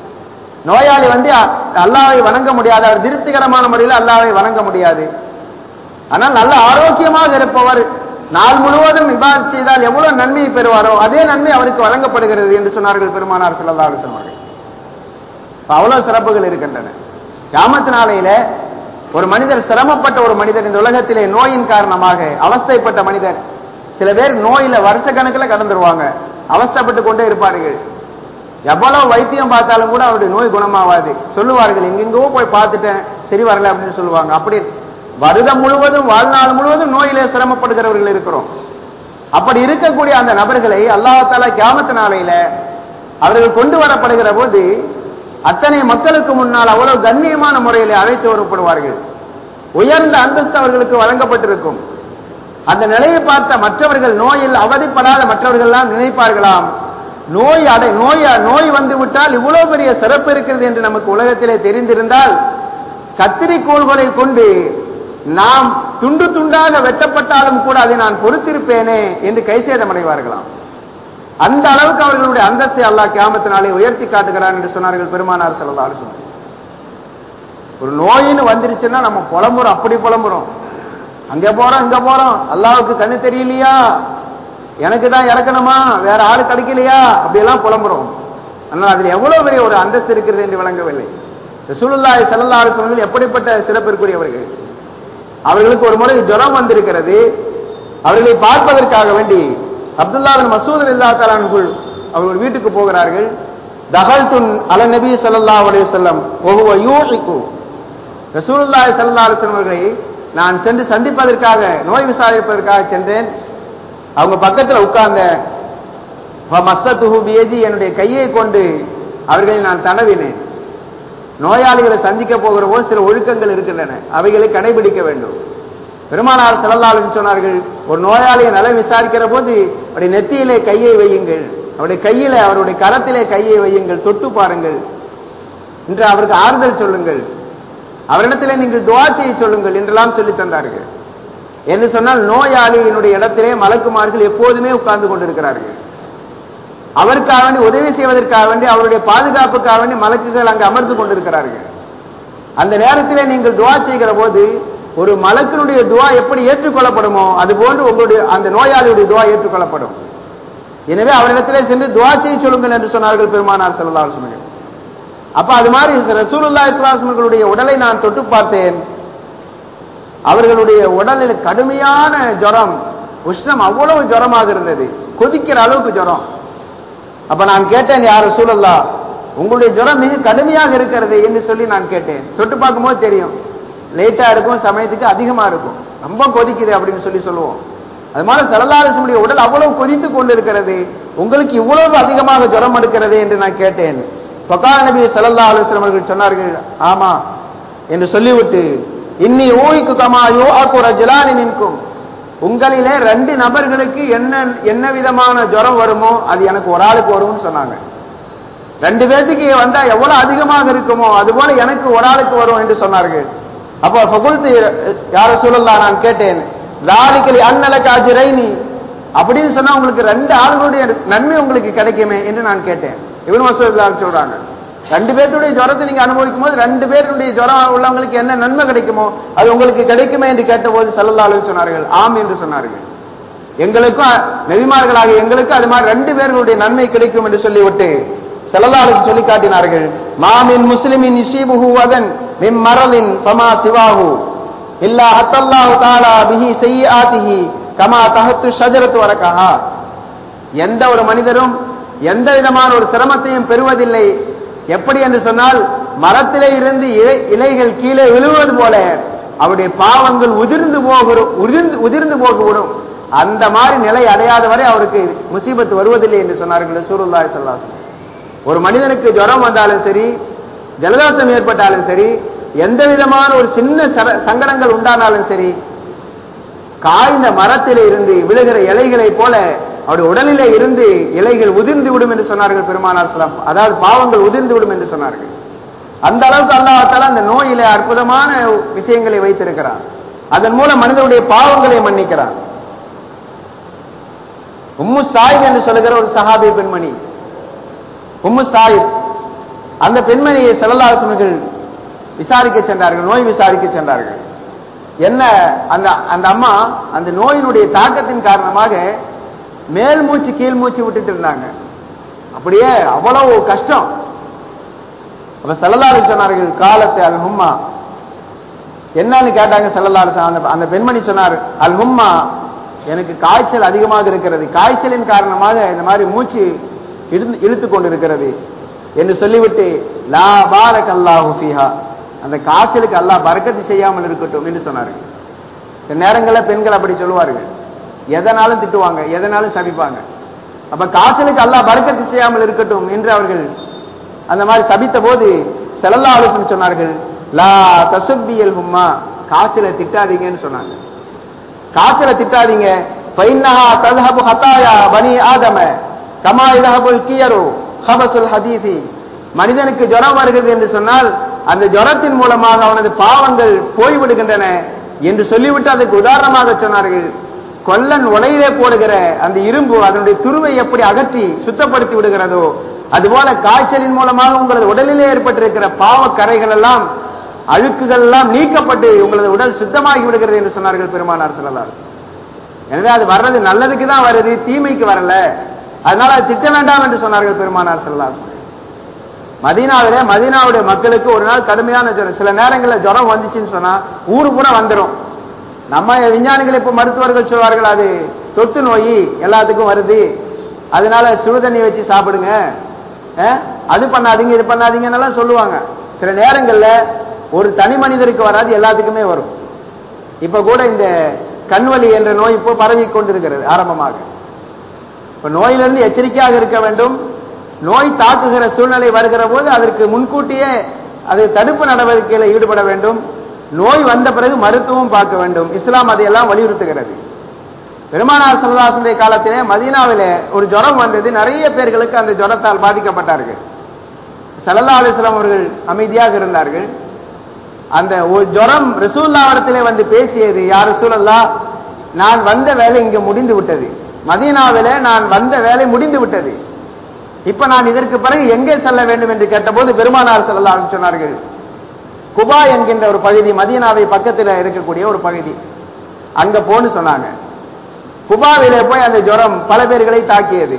நோயாளி வந்து அல்லாவை வணங்க முடியாது அவர் திருப்திகரமான முறையில் அல்லாவை வணங்க முடியாது ஆனால் நல்ல ஆரோக்கியமாக இருப்பவர் நாள் முழுவதும் இபாத் செய்தால் எவ்வளவு நன்மையை பெறுவாரோ அதே நன்மை அவருக்கு வழங்கப்படுகிறது என்று சொன்னார்கள் பெருமானார் செல்லல்லா சொன்னார்கள் இப்ப அவ்வளவு சிறப்புகள் இருக்கின்றன கியாமத்து நாளையில ஒரு மனிதர் சிரமப்பட்ட ஒரு மனிதர் இந்த உலகத்திலே நோயின் காரணமாக அவஸ்தைப்பட்ட மனிதர் சில பேர் நோயில வருஷ கணக்கில் கடந்துருவாங்க அவஸ்தைப்பட்டு கொண்டே இருப்பார்கள் எவ்வளவு வைத்தியம் பார்த்தாலும் கூட அவருடைய நோய் குணமாவாது சொல்லுவார்கள் எங்கெங்கோ போய் பார்த்துட்டேன் சரி வரல அப்படின்னு சொல்லுவாங்க அப்படி வருடம் முழுவதும் வாழ்நாள் முழுவதும் நோயிலே சிரமப்படுகிறவர்கள் இருக்கிறோம் அப்படி இருக்கக்கூடிய அந்த நபர்களை அல்லாஹால கியாமத்து நாளையில அவர்கள் கொண்டு வரப்படுகிற போது அத்தனை மக்களுக்கு முன்னால் அவ்வளவு கண்ணியமான முறையில் அழைத்து வரப்படுவார்கள் உயர்ந்த அந்தஸ்து அவர்களுக்கு வழங்கப்பட்டிருக்கும் அந்த நிலையை பார்த்த மற்றவர்கள் நோயில் அவதிப்படாத மற்றவர்கள் எல்லாம் நினைப்பார்களாம் நோய் அடை நோய் நோய் வந்து விட்டால் இவ்வளவு பெரிய சிறப்பு இருக்கிறது என்று நமக்கு உலகத்திலே தெரிந்திருந்தால் கத்திரிக்கோள்களை கொண்டு நாம் துண்டு துண்டாக வெட்டப்பட்டாலும் கூட அதை நான் பொறுத்திருப்பேனே என்று கைசேதமடைவார்களாம் அந்த அளவுக்கு அவர்களுடைய அந்தஸ்தை அல்லாஹ் கியாமத்தினாலே உயர்த்தி காட்டுகிறான் என்று சொன்னார்கள் பெருமானார் செல்லா சொன்னார் ஒரு நோயின்னு வந்துருச்சுன்னா நம்ம புலம்புறோம் அப்படி புலம்புறோம் அங்க போறோம் இங்க போறோம் அல்லாவுக்கு கண்ணு தெரியலையா எனக்கு தான் இறக்கணுமா வேற ஆளு கிடைக்கலையா அப்படியெல்லாம் புலம்புறோம் ஆனால் அதில் எவ்வளவு பெரிய ஒரு அந்தஸ்து இருக்கிறது என்று விளங்கவில்லை ரசூலுல்லாஹி ஸல்லல்லாஹு அலைஹி வஸல்லம் எப்படிப்பட்ட சிறப்பிற்குரியவர்கள் அவர்களுக்கு ஒரு முறை ஜுரம் வந்திருக்கிறது அவர்களை பார்ப்பதற்காக வேண்டி அப்துல்லா பின் மசூத் இல்லா தலான்குள் அவர்கள் வீட்டுக்கு போகிறார்கள் தகல்துன் அல நபி ஸல்லல்லாஹு அலைஹி வஸல்லம் ஒஹுவ யூஹிகு ரசூலுல்லாஹி ஸல்லல்லாஹு அலைஹி வஸல்லம் அவர்களை நான் சென்று சந்திப்பதற்காக நோய் விசாரிப்பதற்காக சென்றேன் அவங்க பக்கத்தில் உட்கார்ந்த மஸ்தத்துஹு பியதி என்னுடைய கையை கொண்டு அவர்களை நான் தடவினேன் நோயாளிகளை சந்திக்க போகிற போது சில ஒழுக்கங்கள் இருக்கின்றன அவைகளை கடைபிடிக்க வேண்டும் பெருமானார் செல்லல்லாலும் சொன்னார்கள் ஒரு நோயாளியை நல விசாரிக்கிற போது அவருடைய நெத்தியிலே கையை வையுங்கள் அவருடைய கையில அவருடைய கரத்திலே கையை வையுங்கள் தொட்டு பாருங்கள் என்று அவருக்கு ஆறுதல் சொல்லுங்கள் அவரிடத்திலே நீங்கள் துவா செய்ய சொல்லுங்கள் என்றெல்லாம் சொல்லி தந்தார்கள் என்று சொன்னால் நோயாளியினுடைய இடத்திலே மலக்குமார்கள் எப்போதுமே உட்கார்ந்து கொண்டிருக்கிறார்கள் அவருக்காக வேண்டி உதவி செய்வதற்காக வேண்டி அவருடைய பாதுகாப்புக்காக வேண்டி மலக்குகள் அங்கு அமர்ந்து கொண்டிருக்கிறார்கள் அந்த நேரத்திலே நீங்கள் துவா செய்கிற போது ஒரு மலக்கினுடைய துவா எப்படி ஏற்றுக்கொள்ளப்படுமோ அது போன்று உங்களுடைய அந்த நோயாளியுடைய துவா ஏற்றுக்கொள்ளப்படும் எனவே அவரிடத்திலே சென்று துவா செய்ய சொல்லுங்கள் என்று சொன்னார்கள் பெருமானார் செல்லல்லா சொன்னார்கள் அப்ப அது மாதிரி ரசூலுல்லா இஸ்லாசமர்களுடைய உடலை நான் தொட்டு பார்த்தேன் அவர்களுடைய உடலில் கடுமையான ஜுரம் உஷ்ணம் அவ்வளவு ஜுரமாக இருந்தது கொதிக்கிற அளவுக்கு ஜுரம் அப்ப நான் கேட்டேன் யார் சூழல்லா உங்களுடைய ஜுரம் மிக கடுமையாக இருக்கிறது என்று சொல்லி நான் கேட்டேன் தொட்டு பார்க்கும்போது தெரியும் லேட்டா இருக்கும் சமயத்துக்கு அதிகமா இருக்கும் ரொம்ப கொதிக்குது அப்படின்னு சொல்லி சொல்லுவோம் அது மாதிரி சரலாரசனுடைய உடல் அவ்வளவு கொதித்து கொண்டிருக்கிறது உங்களுக்கு இவ்வளவு அதிகமாக ஜுரம் எடுக்கிறது என்று நான் கேட்டேன் பகா நபி சல்லா அலுவலம் அவர்கள் சொன்னார்கள் ஆமா என்று சொல்லிவிட்டு இன்னி ஊய்க்கு கமா யோ அக்குற ஜலானி நிற்கும் உங்களிலே ரெண்டு நபர்களுக்கு என்ன என்ன விதமான ஜுரம் வருமோ அது எனக்கு ஒரு ஆளுக்கு வரும்னு சொன்னாங்க ரெண்டு பேர்த்துக்கு வந்தா எவ்வளவு அதிகமாக இருக்குமோ அது போல எனக்கு ஒரு ஆளுக்கு வரும் என்று சொன்னார்கள் அப்போ பகுல்த்து யார சூழல்லா நான் கேட்டேன் லாலிக்கலி அன்னலக்கு அஜிரைனி அப்படின்னு சொன்னா உங்களுக்கு ரெண்டு ஆளுகளுடைய நன்மை உங்களுக்கு கிடைக்குமே என்று நான் கேட்டேன் இவன் மசூத் சொல்றாங்க ரெண்டு பேர்த்துடைய ஜுரத்தை நீங்க அனுபவிக்கும் போது ரெண்டு பேருடைய ஜுரம் உள்ளவங்களுக்கு என்ன நன்மை கிடைக்குமோ அது உங்களுக்கு கிடைக்குமே என்று கேட்டபோது சல்லல்லாலும் சொன்னார்கள் ஆம் என்று சொன்னார்கள் எங்களுக்கும் நெறிமார்களாக எங்களுக்கு அது மாதிரி ரெண்டு பேர்களுடைய நன்மை கிடைக்கும் என்று சொல்லிவிட்டு செல்லல்லாளுக்கு சொல்லி காட்டினார்கள் மாமின் முஸ்லிமின் இஷீபுஹு அதன் மிம் மரலின் பமா சிவாஹு இல்லா ஹத்தல்லாஹு தாலா பிஹி செய்யாதிஹி கமா தஹத்து ஷஜரத்து வரக்கஹா எந்த ஒரு மனிதரும் எந்த விதமான ஒரு சிரமத்தையும் பெறுவதில்லை எப்படி என்று சொன்னால் மரத்திலே இருந்து இலைகள் கீழே விழுவது போல அவருடைய பாவங்கள் உதிர்ந்து போகிறோம் உதிர்ந்து உதிர்ந்து போகவிடும் அந்த மாதிரி நிலை அடையாத வரை அவருக்கு முசீபத்து வருவதில்லை என்று சொன்னார்கள் சூருல்லாய் சொல்லாசன் ஒரு மனிதனுக்கு ஜுரம் வந்தாலும் சரி ஜலதோஷம் ஏற்பட்டாலும் சரி எந்த விதமான ஒரு சின்ன சங்கடங்கள் உண்டானாலும் சரி காய்ந்த மரத்திலே இருந்து விழுகிற இலைகளை போல அவருடைய உடலிலே இருந்து இலைகள் உதிர்ந்து விடும் என்று சொன்னார்கள் பெருமானார் சலாம் அதாவது பாவங்கள் உதிர்ந்து விடும் என்று சொன்னார்கள் அந்த அளவுக்கு அல்லாஹால அந்த நோயிலே அற்புதமான விஷயங்களை வைத்திருக்கிறார் அதன் மூலம் மனிதனுடைய பாவங்களை மன்னிக்கிறார் உம்மு சாயிப் என்று சொல்லுகிற ஒரு சஹாபி பெண்மணி உம்மு சாயிப் அந்த பெண்மணியை செல்லலாசனர்கள் விசாரிக்க சென்றார்கள் நோய் விசாரிக்க சென்றார்கள் என்ன அந்த அந்த அம்மா அந்த நோயினுடைய தாக்கத்தின் காரணமாக மேல் மூச்சு கீழ் மூச்சு விட்டுட்டு இருந்தாங்க அப்படியே அவ்வளவு கஷ்டம் அப்ப செல்லலாறு சொன்னார்கள் காலத்தை அல் ஹும்மா என்னன்னு கேட்டாங்க செல்லலாறு அந்த அந்த பெண்மணி சொன்னார் அல் ஹும்மா எனக்கு காய்ச்சல் அதிகமாக இருக்கிறது காய்ச்சலின் காரணமாக இந்த மாதிரி மூச்சு இழுத்து இழுத்து கொண்டிருக்கிறது என்று சொல்லிவிட்டு லா பாரக் அல்லாஹு ஃபீஹா அந்த காய்ச்சலுக்கு அல்லாஹ் பறக்கத்து செய்யாமல் இருக்கட்டும் என்று சொன்னார்கள் சில நேரங்களில் பெண்கள் அப்படி சொல்லுவார்கள் எதனாலும் திட்டுவாங்க எதனாலும் சபிப்பாங்க அப்ப காய்ச்சலுக்கு அல்லாஹ் பறக்கத்து செய்யாமல் இருக்கட்டும் என்று அவர்கள் அந்த மாதிரி சபித்த போது செல்லல்லா ஆலோசனை சொன்னார்கள் லா தசுப்பியல் ஹும்மா காய்ச்சலை திட்டாதீங்கன்னு சொன்னாங்க காய்ச்சலை திட்டாதீங்க ஃபைன்னஹா தல்ஹபு ஹதாயா பனி ஆதம கமா இலஹபுல் கியரு ஹபசுல் ஹதீசி மனிதனுக்கு ஜுரம் வருகிறது என்று சொன்னால் அந்த ஜுரத்தின் மூலமாக அவனது பாவங்கள் போய்விடுகின்றன என்று சொல்லிவிட்டு அதுக்கு உதாரணமாக சொன்னார்கள் கொல்லன் உலையிலே போடுகிற அந்த இரும்பு அதனுடைய துருவை எப்படி அகற்றி சுத்தப்படுத்தி விடுகிறதோ அதுபோல காய்ச்சலின் மூலமாக உங்களது உடலிலே ஏற்பட்டிருக்கிற பாவ கரைகள் எல்லாம் அழுக்குகள் எல்லாம் நீக்கப்பட்டு உங்களது உடல் சுத்தமாகி விடுகிறது என்று சொன்னார்கள் பெருமானார் செல்லலார் எனவே அது வர்றது நல்லதுக்கு தான் வருது தீமைக்கு வரல அதனால அது திட்ட வேண்டாம் என்று சொன்னார்கள் பெருமானார் செல்லலார் மதீனாவிலே மதீனாவுடைய மக்களுக்கு ஒரு நாள் கடுமையான ஜுரம் சில நேரங்களில் ஜுரம் வந்துச்சுன்னு சொன்னா ஊரு பூரா வந்துடும் நம்ம விஞ்ஞானிகள் இப்ப மருத்துவர்கள் சொல்வார்கள் அது தொட்டு நோய் எல்லாத்துக்கும் வருது அதனால சுடுதண்ணி வச்சு சாப்பிடுங்க அஹ், அது பண்ணாதீங்க இது பண்ணாதீங்கன்னு சொல்லுவாங்க சில நேரங்கள்ல ஒரு தனி மனிதருக்கு வராது எல்லாத்துக்குமே வரும் இப்ப கூட இந்த கண்வலி என்ற நோய் இப்போ பரவி கொண்டிருக்கிறது ஆரம்பமாக இப்ப நோயிலிருந்து எச்சரிக்கையாக இருக்க வேண்டும் நோய் தாக்குகிற சூழ்நிலை வருகிற போது அதற்கு முன்கூட்டியே அது தடுப்பு நடவடிக்கையில ஈடுபட வேண்டும் நோய் வந்த பிறகு மருத்துவம் பார்க்க வேண்டும் இஸ்லாம் அதையெல்லாம் வலியுறுத்துகிறது பெருமானார் சல்லாசனுடைய காலத்திலே மதீனாவிலே ஒரு ஜுரம் வந்தது நிறைய பேர்களுக்கு அந்த ஜுரத்தால் பாதிக்கப்பட்டார்கள் சல்லல்லா அலிஸ்லாம் அவர்கள் அமைதியாக இருந்தார்கள் அந்த ஒரு ஜுரம் ரசூல்லாவிடத்திலே வந்து பேசியது யார் ரசூலல்லா நான் வந்த வேலை இங்க முடிந்து விட்டது மதீனாவிலே நான் வந்த வேலை முடிந்து விட்டது இப்ப நான் இதற்கு பிறகு எங்கே செல்ல வேண்டும் என்று கேட்டபோது பெருமானார் செல்லலாம் சொன்னார்கள் குபா என்கின்ற ஒரு பகுதி மதீனாவை பக்கத்தில் இருக்கக்கூடிய ஒரு பகுதி அங்க போன்னு சொன்னாங்க குபாவிலே போய் அந்த ஜுரம் பல பேர்களை தாக்கியது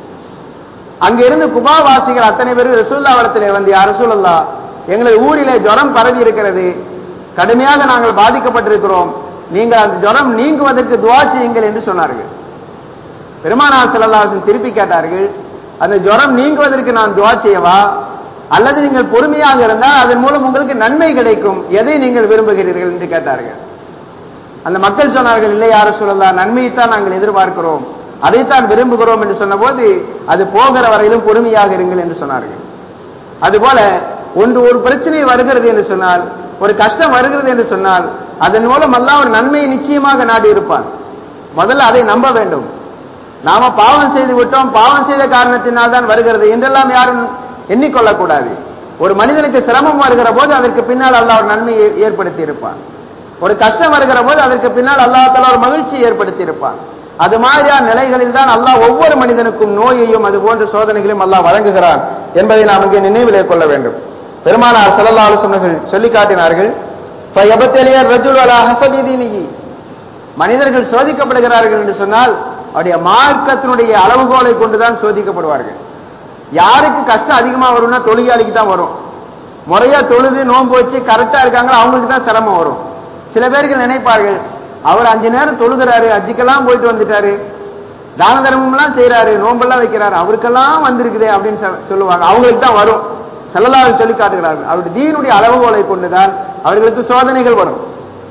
அங்கிருந்து குபா வாசிகள் அத்தனை பேரும் ரசூல்லாவிடத்திலே வந்து யார் ரசூலல்லா எங்களது ஊரிலே ஜுரம் பரவி இருக்கிறது கடுமையாக நாங்கள் பாதிக்கப்பட்டிருக்கிறோம் நீங்கள் அந்த ஜுரம் நீங்குவதற்கு துவா செய்யுங்கள் என்று சொன்னார்கள் பெருமானார் செல்லல்லாசன் திருப்பி கேட்டார்கள் அந்த ஜுரம் நீங்குவதற்கு நான் துவா செய்யவா அல்லது நீங்கள் பொறுமையாக இருந்தால் அதன் மூலம் உங்களுக்கு நன்மை கிடைக்கும் எதை நீங்கள் விரும்புகிறீர்கள் என்று கேட்டார்கள் அந்த மக்கள் சொன்னார்கள் இல்லை யார சொல்லலாம் நன்மையைத்தான் நாங்கள் எதிர்பார்க்கிறோம் அதைத்தான் விரும்புகிறோம் என்று சொன்னபோது அது போகிற வரையிலும் பொறுமையாக இருங்கள் என்று சொன்னார்கள் அதுபோல ஒன்று ஒரு பிரச்சனை வருகிறது என்று சொன்னால் ஒரு கஷ்டம் வருகிறது என்று சொன்னால் அதன் மூலம் எல்லாம் ஒரு நன்மையை நிச்சயமாக நாடி இருப்பான் முதல்ல அதை நம்ப வேண்டும் நாம பாவம் செய்து விட்டோம் பாவம் செய்த காரணத்தினால் தான் வருகிறது என்றெல்லாம் யாரும் எண்ணிக்கொள்ளக்கூடாது ஒரு மனிதனுக்கு சிரமம் வருகிற போது அதற்கு பின்னால் அல்லாஹ் ஒரு நன்மையை ஏற்படுத்தி இருப்பான் ஒரு கஷ்டம் வருகிற போது அதற்கு பின்னால் அல்லாஹால ஒரு மகிழ்ச்சியை ஏற்படுத்தி இருப்பான் அது மாதிரியான நிலைகளில் தான் அல்லாஹ் ஒவ்வொரு மனிதனுக்கும் நோயையும் அது போன்ற சோதனைகளையும் அல்லாஹ் வழங்குகிறான் என்பதை நாம் இங்கே நினைவிலே கொள்ள வேண்டும் பெருமானார் செல்லல்லா ஆலோசனைகள் சொல்லி காட்டினார்கள் ஃபயபத்தலியர் ரஜுல் அலா ஹஸபிதீனிஹி. மனிதர்கள் சோதிக்கப்படுகிறார்கள் என்று சொன்னால் அவருடைய மார்க்கத்தினுடைய அளவுகோலை கொண்டுதான் சோதிக்கப்படுவார்கள் யாருக்கு கஷ்டம் அதிகமா வரும்னா தொழிலாளிக்கு தான் வரும் முறையா தொழுது நோன்பு வச்சு கரெக்டா இருக்காங்களோ அவங்களுக்கு தான் சிரமம் வரும் சில பேர்கள் நினைப்பார்கள் அவர் அஞ்சு நேரம் தொழுகிறாரு அஜிக்கெல்லாம் போயிட்டு வந்துட்டாரு தான தர்மம் எல்லாம் செய்யறாரு நோம்பெல்லாம் வைக்கிறாரு அவருக்கெல்லாம் வந்திருக்குதே அப்படின்னு சொ- சொல்லுவாங்க அவங்களுக்கு தான் வரும் செல்லலாக சொல்லி காட்டுகிறார்கள் அவருடைய தீனுடைய அளவுகோலை கொண்டுதான் அவர்களுக்கு சோதனைகள் வரும்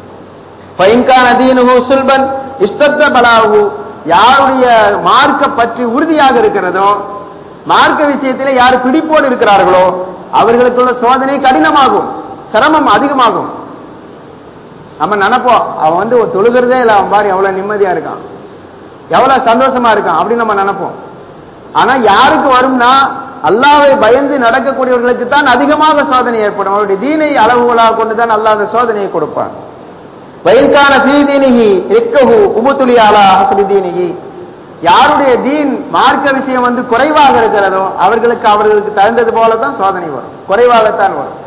பைன்கான தீனுகு சுல்பன் இஷ்டத்த பலாகு யாருடைய மார்க்க பற்றி உறுதியாக இருக்கிறதோ மார்க்க விஷயத்திலே யார் பிடிப்போடு இருக்கிறார்களோ அவர்களுக்குள்ள சோதனை கடினமாகும் சிரமம் அதிகமாகும் நம்ம நினைப்போம் அவன் வந்து ஒரு தொழுகிறதே இல்லை அவன் பாரு எவ்வளவு நிம்மதியா இருக்கான் எவ்வளவு சந்தோஷமா இருக்கான் அப்படின்னு நம்ம நினைப்போம் ஆனா யாருக்கு வரும்னா அல்லாவை பயந்து நடக்கக்கூடியவர்களுக்கு தான் அதிகமாக சோதனை ஏற்படும் அவருடைய தீனை அளவுகளாக கொண்டுதான் அல்லாஹ் அந்த சோதனையை கொடுப்பான் வயல்கான தீனிகி எக்கஹு உபுத்துலியாலா ஹசபி தீனிகி யாருடைய தீன் மார்க்க விஷயம் வந்து குறைவாக இருக்கிறதோ அவர்களுக்கு அவர்களுக்கு தகுந்தது போல தான் சோதனை வரும் குறைவாகத்தான் வரும்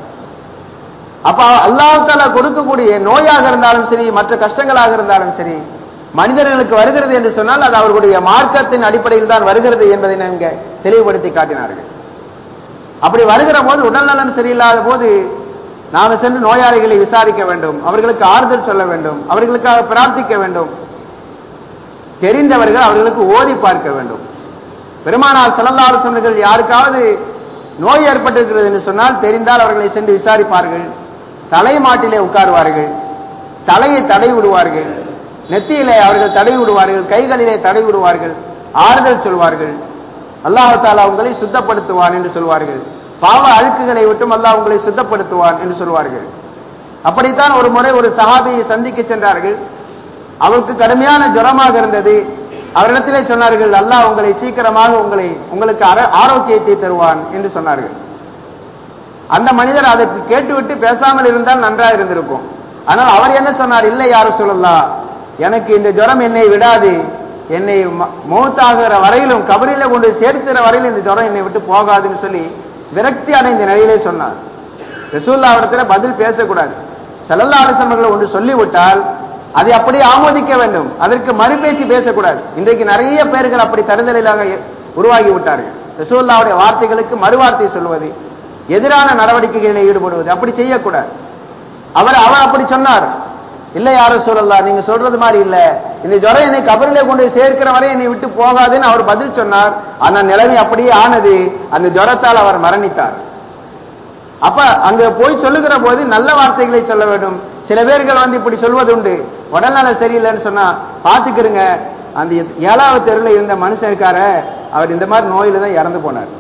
அப்ப அல்லாஹால கொடுக்கக்கூடிய நோயாக இருந்தாலும் சரி மற்ற கஷ்டங்களாக இருந்தாலும் சரி மனிதர்களுக்கு வருகிறது என்று சொன்னால் அது அவர்களுடைய மார்க்கத்தின் அடிப்படையில் தான் வருகிறது என்பதை இங்க தெளிவுபடுத்தி காட்டினார்கள் அப்படி வருகிற போது உடல்நலம் சரியில்லாத போது நாம சென்று நோயாளிகளை விசாரிக்க வேண்டும் அவர்களுக்கு ஆறுதல் சொல்ல வேண்டும் அவர்களுக்காக பிரார்த்திக்க வேண்டும் தெரிந்தவர்கள் அவர்களுக்கு ஓதி பார்க்க வேண்டும் பெருமானார் செல்லல்லாறு சொன்னர்கள் யாருக்காவது நோய் ஏற்பட்டிருக்கிறது என்று சொன்னால் தெரிந்தால் அவர்களை சென்று விசாரிப்பார்கள் தலை மாட்டிலே உட்காருவார்கள் தலையை தடை விடுவார்கள் நெத்தியிலே அவர்கள் தடை விடுவார்கள் கைகளிலே தடை விடுவார்கள் ஆறுதல் சொல்வார்கள் அல்லாஹ் தாலா உங்களை சுத்தப்படுத்துவான் என்று சொல்வார்கள் பாவ அழுக்குகளை விட்டும் அல்லாஹ் உங்களை சுத்தப்படுத்துவான் என்று சொல்வார்கள் அப்படித்தான் ஒரு முறை ஒரு சஹாபியை சந்திக்க சென்றார்கள் அவருக்கு கடுமையான ஜுரமாக இருந்தது அவரிடத்திலே சொன்னார்கள் அல்லாஹ் உங்களை சீக்கிரமாக உங்களை உங்களுக்கு ஆர- ஆரோக்கியத்தை தருவான் என்று சொன்னார்கள் அந்த மனிதர் அதற்கு கேட்டுவிட்டு பேசாமல் இருந்தால் நன்றாக இருந்திருக்கும் ஆனால் அவர் என்ன சொன்னார் இல்லை யாரும் சொல்லலாம் எனக்கு இந்த ஜுரம் என்னை விடாது என்னை ம- மௌத்தாகிற வரையிலும் கபரில கொண்டு சேர்க்கிற வரையிலும் இந்த ஜுரம் என்னை விட்டு போகாதுன்னு சொல்லி விரக்தி அடைந்த நிலையிலே சொன்னார் ரசூல்லா இடத்துல பதில் பேசக்கூடாது செல்லல்லா அரசர்களை ஒன்று சொல்லிவிட்டால் அதை அப்படியே ஆமோதிக்க வேண்டும் அதற்கு மறுபேச்சு பேசக்கூடாது இன்றைக்கு நிறைய பேர்கள் அப்படி தருதலாக உருவாகி விட்டார்கள் ரசூல்லாவுடைய வார்த்தைகளுக்கு மறுவார்த்தை சொல்வது எதிரான நடவடிக்கைகளில் ஈடுபடுவது அப்படி செய்யக்கூடாது அவர் அவர் அப்படி சொன்னார் இல்ல யாரும் சொல்லலாம் நீங்க சொல்றது மாதிரி இல்ல இந்த ஜுரம் என்னை கபரிலே கொண்டு போய் சேர்க்கிற வரை என்னை விட்டு போகாதுன்னு அவர் பதில் சொன்னார் ஆனா நிலைமை அப்படியே ஆனது அந்த ஜுரத்தால் அவர் மரணித்தார் அப்ப அங்க போய் சொல்லுகிற போது நல்ல வார்த்தைகளை சொல்ல வேண்டும் சில பேர்கள் வந்து இப்படி சொல்வது உண்டு உடல்நலம் சரியில்லைன்னு சொன்னா பாத்துக்கிறங்க அந்த ஏழாவது தெருவில் இருந்த மனுஷன் இருக்காரு அவர் இந்த மாதிரி நோயில தான் இறந்து போனார்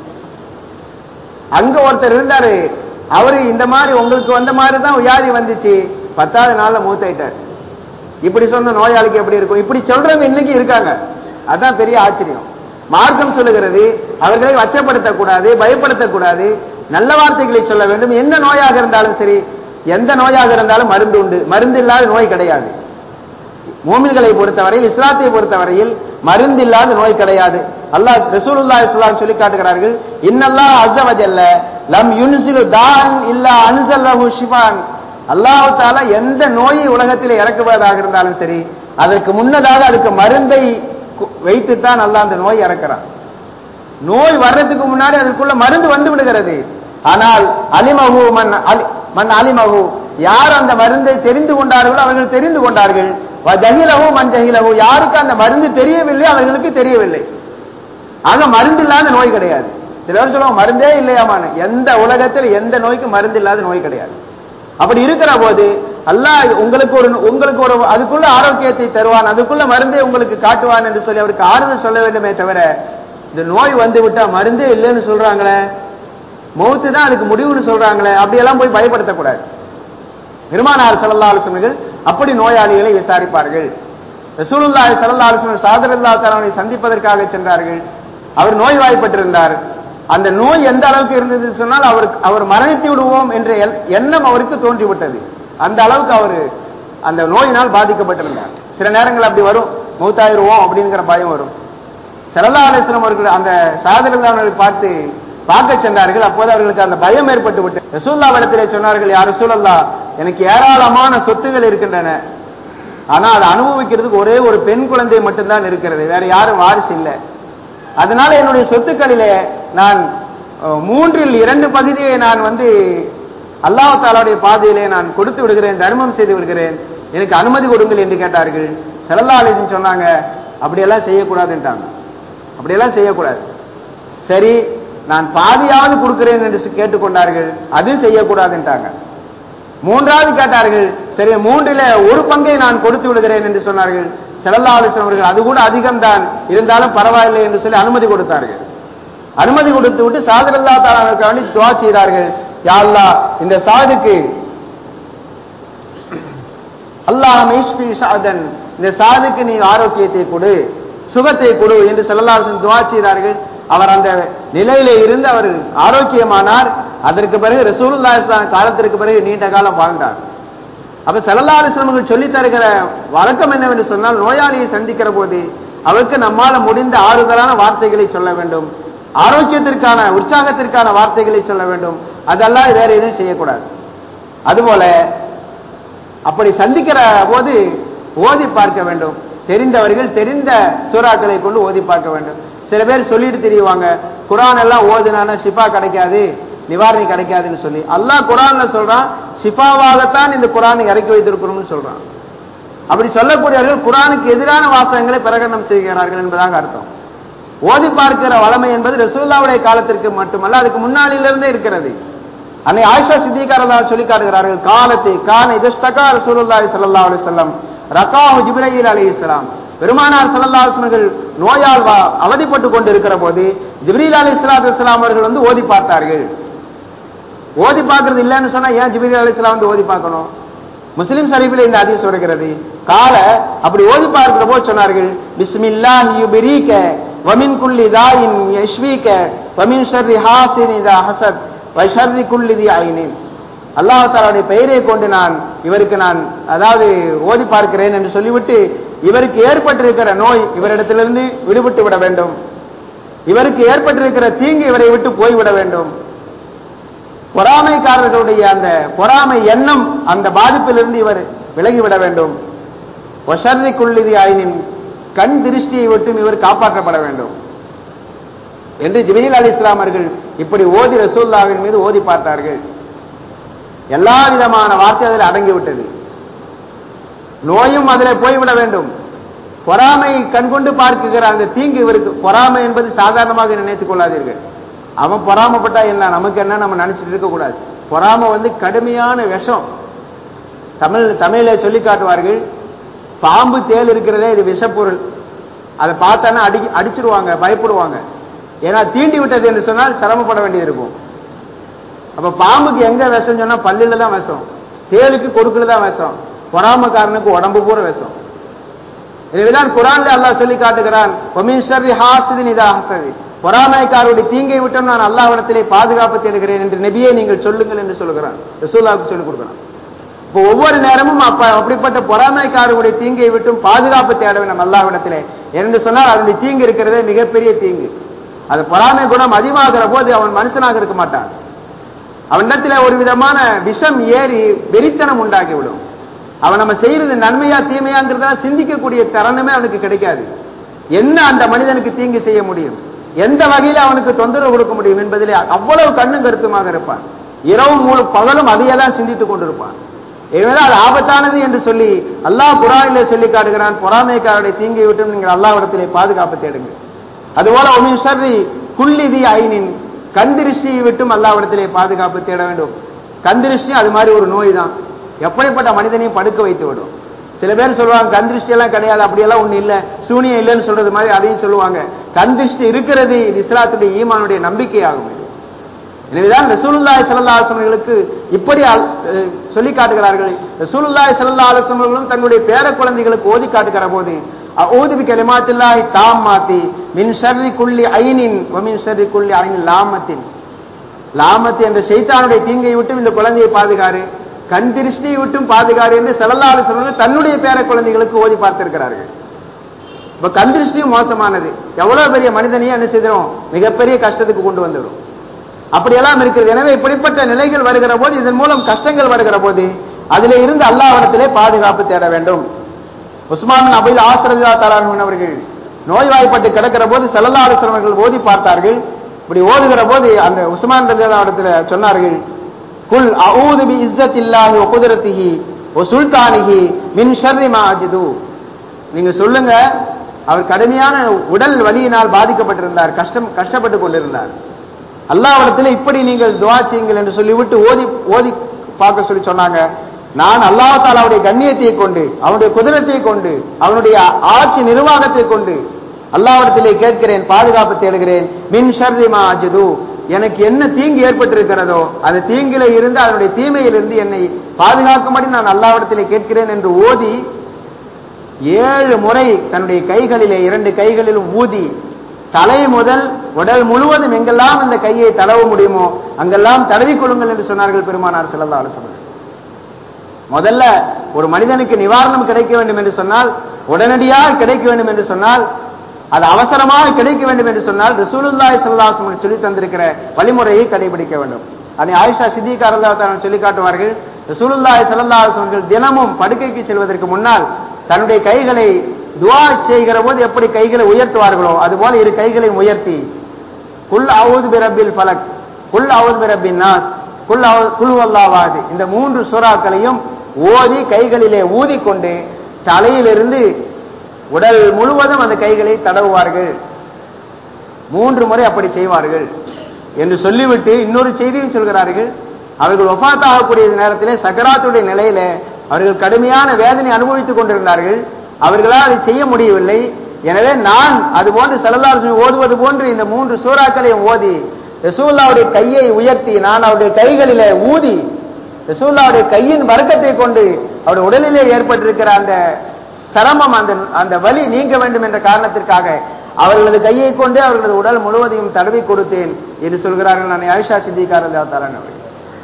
அங்க ஒருத்தர் இருந்தாரு அவரு இந்த மாதிரி உங்களுக்கு வந்த மாதிரி தான் வியாதி வந்துச்சு பத்தாவது நாள்ல மூத்தாயிட்டார் இப்படி சொன்ன நோயாளிக்கு எப்படி இருக்கும் இப்படி சொல்றவங்க இன்னைக்கு இருக்காங்க அதான் பெரிய ஆச்சரியம் மார்க்கம் சொல்லுகிறது அவர்களை வச்சப்படுத்தக்கூடாது பயப்படுத்தக்கூடாது நல்ல வார்த்தைகளை சொல்ல வேண்டும் என்ன நோயாக இருந்தாலும் சரி எந்த நோயாக இருந்தாலும் மருந்து உண்டு மருந்து இல்லாத நோய் கிடையாது மூமின்களை பொறுத்தவரையில் இஸ்லாத்தை பொறுத்தவரையில் மருந்து இல்லாத நோய் கிடையாது அல்லாஹ் ரசூலுல்லாஹி ஸல்லல்லாஹு சொல்லி காட்டுகிறார்கள் இன்னல்லாஹ் அஸ்ஸ வஜல்ல லம் யுன்சிலு தான் இல்லா அன்சல்லஹு ஷிஃபான் அல்லாஹ் தஆலா எந்த நோயை உலகத்தில் இறக்குவதாக இருந்தாலும் சரி அதற்கு முன்னதாக அதுக்கு மருந்தை கு- வைத்துத்தான் அல்லாஹ் அந்த நோய் இறக்குறான் நோய் வர்றதுக்கு முன்னாடி அதுக்குள்ள மருந்து வந்து விடுகிறது ஆனால் அலிமஹு மன் அலி மன் அலிமஹு யார் அந்த மருந்தை தெரிந்து கொண்டார்களோ அவர்கள் தெரிந்து கொண்டார்கள் வ ஜஹிலஹு மன் ஜஹிலஹு யாருக்கு அந்த மருந்து தெரியவில்லை அவர்களுக்கு தெரியவில்லை ஆக மருந்து இல்லாத நோய் கிடையாது சிலர் சொல்லுவாங்க மருந்தே இல்லையாமான்னு எந்த உலகத்தில் எந்த நோய்க்கு மருந்து இல்லாத நோய் கிடையாது அப்படி இருக்கிற போது அல்லாஹ் உங்களுக்கு ஒரு உங்களுக்கு ஒரு அதுக்குள்ள ஆரோக்கியத்தை தருவான் அதுக்குள்ள மருந்தை உங்களுக்கு காட்டுவான் என்று சொல்லி அவருக்கு ஆறுதல் சொல்ல வேண்டுமே தவிர இந்த நோய் வந்து விட்டா மருந்தே இல்லைன்னு சொல்றாங்களே மௌத்து தான் அதுக்கு முடிவுன்னு சொல்றாங்களே அப்படியெல்லாம் போய் பயப்படுத்தக்கூடாது பெருமானார் ஸல்லல்லாஹு அலைஹி வஸல்லம் அப்படி நோயாளிகளை விசாரிப்பார்கள் ரசூலுல்லாஹி ஸல்லல்லாஹு அலைஹி வஸல்லம் சாதரல்லாஹு தஆலாவை சந்திப்பதற்காக சென்றார்கள் அவர் நோய்வாய்ப்பட்டிருந்தார் அந்த நோய் எந்த அளவுக்கு இருந்தது சொன்னால் அவர் அவர் மரணித்து விடுவோம் என்ற எல்- எண்ணம் அவருக்கு தோன்றிவிட்டது அந்த அளவுக்கு அவர் அந்த நோயினால் பாதிக்கப்பட்டிருந்தார் சில நேரங்கள் அப்படி வரும் மௌத்தாயிருவோம் அப்படிங்கிற பயம் வரும் சல்லா அலிஸ்லாம் அவர்கள் அந்த சாதனை பார்த்து பார்க்க சென்றார்கள் அப்போது அவர்களுக்கு அந்த பயம் ஏற்பட்டு விட்டு ரசூல்லா இடத்திலே சொன்னார்கள் யார் ரசூலல்லா எனக்கு ஏராளமான சொத்துகள் இருக்கின்றன ஆனா அதை அனுபவிக்கிறதுக்கு ஒரே ஒரு பெண் குழந்தை மட்டும்தான் இருக்கிறது வேற யாரும் வாரிசு இல்லை அதனால என்னுடைய சொத்துக்களிலே நான் அஹ், மூன்றில் இரண்டு பகுதியை நான் வந்து அல்லாஹ் தாலாவுடைய பாதையிலே நான் கொடுத்து விடுகிறேன் தர்மம் செய்து விடுகிறேன் எனக்கு அனுமதி கொடுங்கள் என்று கேட்டார்கள் செல்லல்லா அலிசன் சொன்னாங்க அப்படியெல்லாம் செய்யக்கூடாதுன்ட்டாங்க அப்படியெல்லாம் செய்யக்கூடாது சரி நான் பாதியாவது கொடுக்கிறேன் என்று கேட்டுக்கொண்டார்கள் அது செய்யக்கூடாதுன்ட்டாங்க மூன்றாவது கேட்டார்கள் சரி மூன்றில ஒரு பங்கை நான் கொடுத்து விடுகிறேன் என்று சொன்னார்கள் செல்லல்லா அலிஸ்லாம் அவர்கள் அது கூட அதிகம்தான் இருந்தாலும் பரவாயில்லை என்று சொல்லி அனுமதி கொடுத்தார்கள் அனுமதி கொடுத்து விட்டு சாதரல்லா தாலாவுக்கு வேண்டி துவா செய்தார்கள் யா அல்லாஹ் இந்த சாதுக்கு அல்லாஹ் மைஷ்பி சாதன் இந்த சாதுக்கு நீ ஆரோக்கியத்தை கொடு சுகத்தை கொடு என்று செல்லல்லாசன் துவா செய்தார்கள் அவர் அந்த நிலையிலே இருந்து அவர் ஆரோக்கியமானார் அதற்கு பிறகு ரசூலுல்லாஹி இஸ்லாம் காலத்திற்கு பிறகு நீண்ட காலம் வாழ்ந்தார் அப்ப செல்லல்லா அலிஸ்லாமர்கள் சொல்லித் தருகிற வழக்கம் என்னவென்று சொன்னால் நோயாளியை சந்திக்கிற போது அவருக்கு நம்மால முடிந்த ஆறுதலான வார்த்தைகளை சொல்ல வேண்டும் ஆரோக்கியத்திற்கான உற்சாகத்திற்கான வார்த்தைகளை சொல்ல வேண்டும் அதெல்லாம் வேற எதுவும் செய்யக்கூடாது அதுபோல அப்படி சந்திக்கிற போது ஓதி பார்க்க வேண்டும் தெரிந்தவர்கள் தெரிந்த சூறாக்களை கொண்டு ஓதி பார்க்க வேண்டும் சில பேர் சொல்லிட்டு தெரியுவாங்க குரான் எல்லாம் ஓதுனானா ஷிஃபா கிடைக்காது நிவாரணி கிடைக்காதுன்னு சொல்லி அல்லாஹ் குரான்ல சொல்றான் சிஃபாவாகத்தான் இந்த குரானை இறக்கி வைத்திருக்கிறோம்னு சொல்றான் அப்படி சொல்லக்கூடியவர்கள் குரானுக்கு எதிரான வாசகங்களை பிரகடனம் செய்கிறார்கள் என்பதாக அர்த்தம் ஓதி பார்க்கிற வளமை என்பது ரசூல்லாவுடைய காலத்திற்கு மட்டுமல்ல அதுக்கு முன்னாளிலிருந்தே இருக்கிறது அன்னை ஆயிஷா சித்திகாரதா சொல்லி காட்டுகிறார்கள் காலத்தை கான இதஸ்தகா ரசூலுல்லாஹி ஸல்லல்லாஹு அலைஹி வஸல்லம் ரகாஹு ஜிப்ரீல் அலைஹிஸ்ஸலாம் பெருமானார் ஸல்லல்லாஹு அலைஹி வஸல்லம் நோயால் வா- அவதிப்பட்டு கொண்டு இருக்கிற போது ஜிப்ரீல் அலைஹிஸ்ஸலாத்து வஸலாம் அவர்கள் வந்து ஓதி பார்த்தார்கள் ஓதி பார்க்கிறது இல்லைன்னு சொன்னா ஏன் ஜிப்ரீல் அலைஹிஸ்ஸலாம் வந்து ஓதி பார்க்கணும் முஸ்லிம் ஷரீஃபில் இந்த ஹதீஸ் வருகிறது கால அப்படி ஓதி பார்க்கிற போது சொன்னார்கள் பிஸ்மில்லாஹி யுபரீக வமின் குல்லி தாயின் யஷ்வீக வமின் ஷர்ரி ஹாசின் இதா ஹசத் வஷர்ரி குல்லி தி ஐனின் அல்லாஹ் தாலாவுடைய பெயரை கொண்டு நான் இவருக்கு நான் அதாவது ஓதி பார்க்கிறேன் என்று சொல்லிவிட்டு இவருக்கு ஏற்பட்டிருக்கிற நோய் இவரிடத்திலிருந்து விடுபட்டு விட வேண்டும் இவருக்கு ஏற்பட்டிருக்கிற தீங்கு இவரை விட்டு போய்விட வேண்டும் பொறாமைக்காரர்களுடைய அந்த பொறாமை எண்ணம் அந்த பாதிப்பிலிருந்து இவர் விலகிவிட வேண்டும் ஒஷர்ரி குள்ளிதி ஆயினின் கண் திருஷ்டியை விட்டும் இவர் காப்பாற்றப்பட வேண்டும் என்று ஜிபீல் அலி இஸ்லாம் அவர்கள் இப்படி ஓதி ரசூல்லாவின் மீது ஓதி பார்த்தார்கள் எல்லா விதமான வார்த்தை அதில் அடங்கிவிட்டது நோயும் அதில் போய்விட வேண்டும் பொறாமை கண்கொண்டு பார்க்குகிற அந்த தீங்கு இவருக்கு பொறாமை என்பது சாதாரணமாக நினைத்துக் கொள்ளாதீர்கள் அவன் பொறாமப்பட்டா என்ன நமக்கு என்ன நம்ம நினைச்சிட்டு இருக்க கூடாது பொறாமை வந்து கடுமையான விஷம் தமிழ் தமிழிலே சொல்லி காட்டுவார்கள் பாம்பு தேல் இருக்கிறதே இது விஷப்பொருள் அதை பார்த்தானா அடி அடிச்சிருவாங்க பயப்படுவாங்க ஏன்னா தீண்டி விட்டது என்று சொன்னால் சிரமப்பட வேண்டியது இருக்கும் அப்ப பாம்புக்கு எங்க விஷம் சொன்னா பல்லில தான் விஷம் தேலுக்கு கொடுக்கல தான் விஷம் பொறாமக்காரனுக்கு உடம்பு பூரா விஷம் எனவேதான் குரான்ல அல்லாஹ் சொல்லி காட்டுகிறான் ஒமின் ஷர்ரி ஹாசிதின் இதா ஹசதி பொறாமைக்காரருடைய தீங்கை விட்டும் நான் அல்லாஹ்விடத்திலே பாதுகாப்பு தேடுகிறேன் என்று நபியே நீங்கள் சொல்லுங்கள் என்று சொல்லுகிறான் ரசூலாவுக்கு சொல்லிக் கொடுக்கிறான் இப்போ ஒவ்வொரு நேரமும் அப்ப அப்படிப்பட்ட பொறாமைக்காரருடைய தீங்கை விட்டும் பாதுகாப்பு தேட வேண்டும் அல்லாஹ்விடத்திலே என்று சொன்னால் அதனுடைய தீங்கு இருக்கிறதே மிகப்பெரிய தீங்கு அது பொறாமை குணம் அதிகமாகிற போது அவன் மனுஷனாக இருக்க மாட்டான் அவனிடத்துல ஒரு விதமான விஷம் ஏறி வெறித்தனம் உண்டாக்கிவிடும் அவன் நம்ம செய்யறது நன்மையா தீமையாங்கிறத சிந்திக்கக்கூடிய தருணமே அவனுக்கு கிடைக்காது என்ன அந்த மனிதனுக்கு தீங்கு செய்ய முடியும் எந்த வகையில அவனுக்கு தொந்தரவு கொடுக்க முடியும் என்பதிலே அவ்வளவு கண்ணும் கருத்துமாக இருப்பான் இரவு மூணு பகலும் அதையே தான் சிந்தித்துக் கொண்டிருப்பான் எனவே அது ஆபத்தானது என்று சொல்லி அல்லாஹ் குரானிலே சொல்லி காட்டுகிறான் பொறாமைக்காரருடைய தீங்கை விட்டு நீங்கள் அல்லாஹ்விடத்திலே பாதுகாப்பு தேடுங்கள் அதுபோல ஒமின் ஷர்ரி குல்லிதி ஐனின் கந்திருஷ்டியை விட்டும் அல்லாவிடத்திலே பாதுகாப்பு தேட வேண்டும் கந்திருஷ்டி அது மாதிரி ஒரு நோய் தான் எப்படிப்பட்ட மனிதனையும் படுக்க வைத்து விடும் சில பேர் சொல்லுவாங்க கந்திருஷ்டி எல்லாம் கிடையாது அப்படியெல்லாம் ஒண்ணு இல்ல சூனியம் இல்லைன்னு சொல்றது மாதிரி அதையும் சொல்லுவாங்க கந்திருஷ்டி இருக்கிறது இது இஸ்லாத்துடைய ஈமானுடைய நம்பிக்கையாகும் இது எனவேதான் ரசூலுல்லாஹி ஸல்லல்லாஹு அலைஹி வஸல்லம் இப்படி அல்- அஹ் சொல்லி காட்டுகிறார்கள் ரசூலுல்லாஹி ஸல்லல்லாஹு அலைஹி வஸல்லம் தங்களுடைய பேர குழந்தைகளுக்கு ஓதி காட்டுகிற போது அஊது பி கலிமாத்தில்லாஹி தாம்மாத்தி மின் ஷர்ரி குல்லி ஐனின் வ மின் ஷர்ரி குல்லி ஐனின் லாமத்தின் லாமத்து என்ற ஷைத்தானுடைய தீங்கை விட்டும் இந்த குழந்தையை பாதுகாரு கண் திருஷ்டியை விட்டும் பாதுகாரு என்று ஸல்லல்லாஹு அலைஹி வஸல்லம் தன்னுடைய பேர குழந்தைகளுக்கு ஓதி பார்த்திருக்கிறார்கள் இப்ப கண் திருஷ்டியும் மோசமானது எவ்வளவு பெரிய மனிதனையும் என்ன செய்திடும் மிகப்பெரிய கஷ்டத்துக்கு கொண்டு வந்துவிடும் அப்படியெல்லாம் இருக்கிறது எனவே இப்படிப்பட்ட நிலைகள் வருகிற போது இதன் மூலம் கஷ்டங்கள் வருகிற போது அதிலே இருந்து அல்லாஹ்விடத்திலே பாதுகாப்பு தேட வேண்டும் உஸ்மான் அபைல் ஆசிரதா தலான் அவர்கள் நோய்வாய்ப்பட்டு கிடக்கிற போது செல்லல்லா அவர்கள் ஓதி பார்த்தார்கள் இப்படி ஓதுகிற போது அந்த உஸ்மான் ரஜாவிடத்தில் சொன்னார்கள் குல் அஊது பி இஸ்ஸத்தில்லாஹி வ குதிரத்திஹி வ சுல்தானிஹி மின் ஷர்ரி மா அஜிது நீங்க சொல்லுங்க அவர் கடுமையான உடல் வலியினால் பாதிக்கப்பட்டிருந்தார் கஷ்டம் கஷ்டப்பட்டு கொண்டிருந்தார் அல்லாஹ்விடத்தில் இப்படி நீங்கள் துவா செய்யுங்கள் என்று சொல்லிவிட்டு ஓதி ஓதி பார்க்க சொல்லி சொன்னாங்க நான் அல்லாஹ் தாலாவுடைய கண்ணியத்தை கொண்டு அவனுடைய குதிரத்தை கொண்டு அவனுடைய ஆட்சி நிர்வாகத்தை கொண்டு அல்லாஹ்விடத்திலே கேட்கிறேன் பாதுகாப்பு தேடுகிறேன் மின் ஷர்ரி மா அஜிது எனக்கு என்ன தீங்கு ஏற்பட்டிருக்கிறதோ அந்த தீங்கில இருந்து அதனுடைய தீமையிலிருந்து என்னை பாதுகாக்கும்படி நான் அல்லாஹ்விடத்திலே கேட்கிறேன் என்று ஓதி ஏழு முறை தன்னுடைய கைகளிலே இரண்டு கைகளிலும் ஊதி தலை முதல் உடல் முழுவதும் எங்கெல்லாம் இந்த கையை தடவ முடியுமோ அங்கெல்லாம் தடவிக் கொள்ளுங்கள் என்று சொன்னார்கள் பெருமானார் ஸல்லல்லாஹு அலைஹி வஸல்லம் முதல்ல ஒரு மனிதனுக்கு நிவாரணம் கிடைக்க வேண்டும் என்று சொன்னால் உடனடியாக கிடைக்க வேண்டும் என்று சொன்னால் அது அவசரமாக கிடைக்க வேண்டும் என்று சொன்னால் ரசூலுல்லாஹி ஸல்லல்லாஹு அலைஹி வஸல்லம் சொல்லி தந்திருக்கிற வழிமுறையை கடைபிடிக்க வேண்டும் அதை ஆயிஷா சித்திகா ரலியல்லாஹு சொல்லி காட்டுவார்கள் ரசூலுல்லாஹி ஸல்லல்லாஹு அலைஹி வஸல்லம் தினமும் படுக்கைக்கு செல்வதற்கு முன்னால் தன்னுடைய கைகளை துஆ செய்கிற போது எப்படி கைகளை உயர்த்துவார்களோ அதுபோல இரு கைகளையும் உயர்த்தி குல் அவுது பிரபில் ஃபலக் குல் அவுது ரப்பின் நாஸ் குல் குல் வல்லாவாது இந்த மூன்று சூறாக்களையும் ஓதி கைகளிலே ஊதிக்கொண்டு தலையிலிருந்து உடல் முழுவதும் அந்த கைகளை தடவுவார்கள் மூன்று முறை அப்படி செய்வார்கள் என்று சொல்லிவிட்டு இன்னொரு செய்தியும் சொல்கிறார்கள் அவர்கள் ஒஃபாத் ஆகக்கூடிய நேரத்திலே சக்கராத்துடைய நிலையில அவர்கள் கடுமையான வேதனை அனுபவித்துக் கொண்டிருந்தார்கள் அவர்களால் அதை செய்ய முடியவில்லை எனவே நான் அது போன்று செலதாரசு ஓதுவது போன்று இந்த மூன்று சூறாக்களையும் ஓதி ரசூல்லாவுடைய கையை உயர்த்தி நான் அவருடைய கைகளிலே ஊதி ரசூல்லாவுடைய கையின் வர்க்கத்தை கொண்டு அவருடைய உடலிலே ஏற்பட்டிருக்கிற அந்த சிரமம் அந்த அந்த வலி நீங்க வேண்டும் என்ற காரணத்திற்காக அவர்களது கையை கொண்டு அவர்களது உடல் முழுவதையும் தடவி கொடுத்தேன் என்று சொல்கிறார்கள் நான் ஆயிஷா சித்திகாரன் அவர்கள்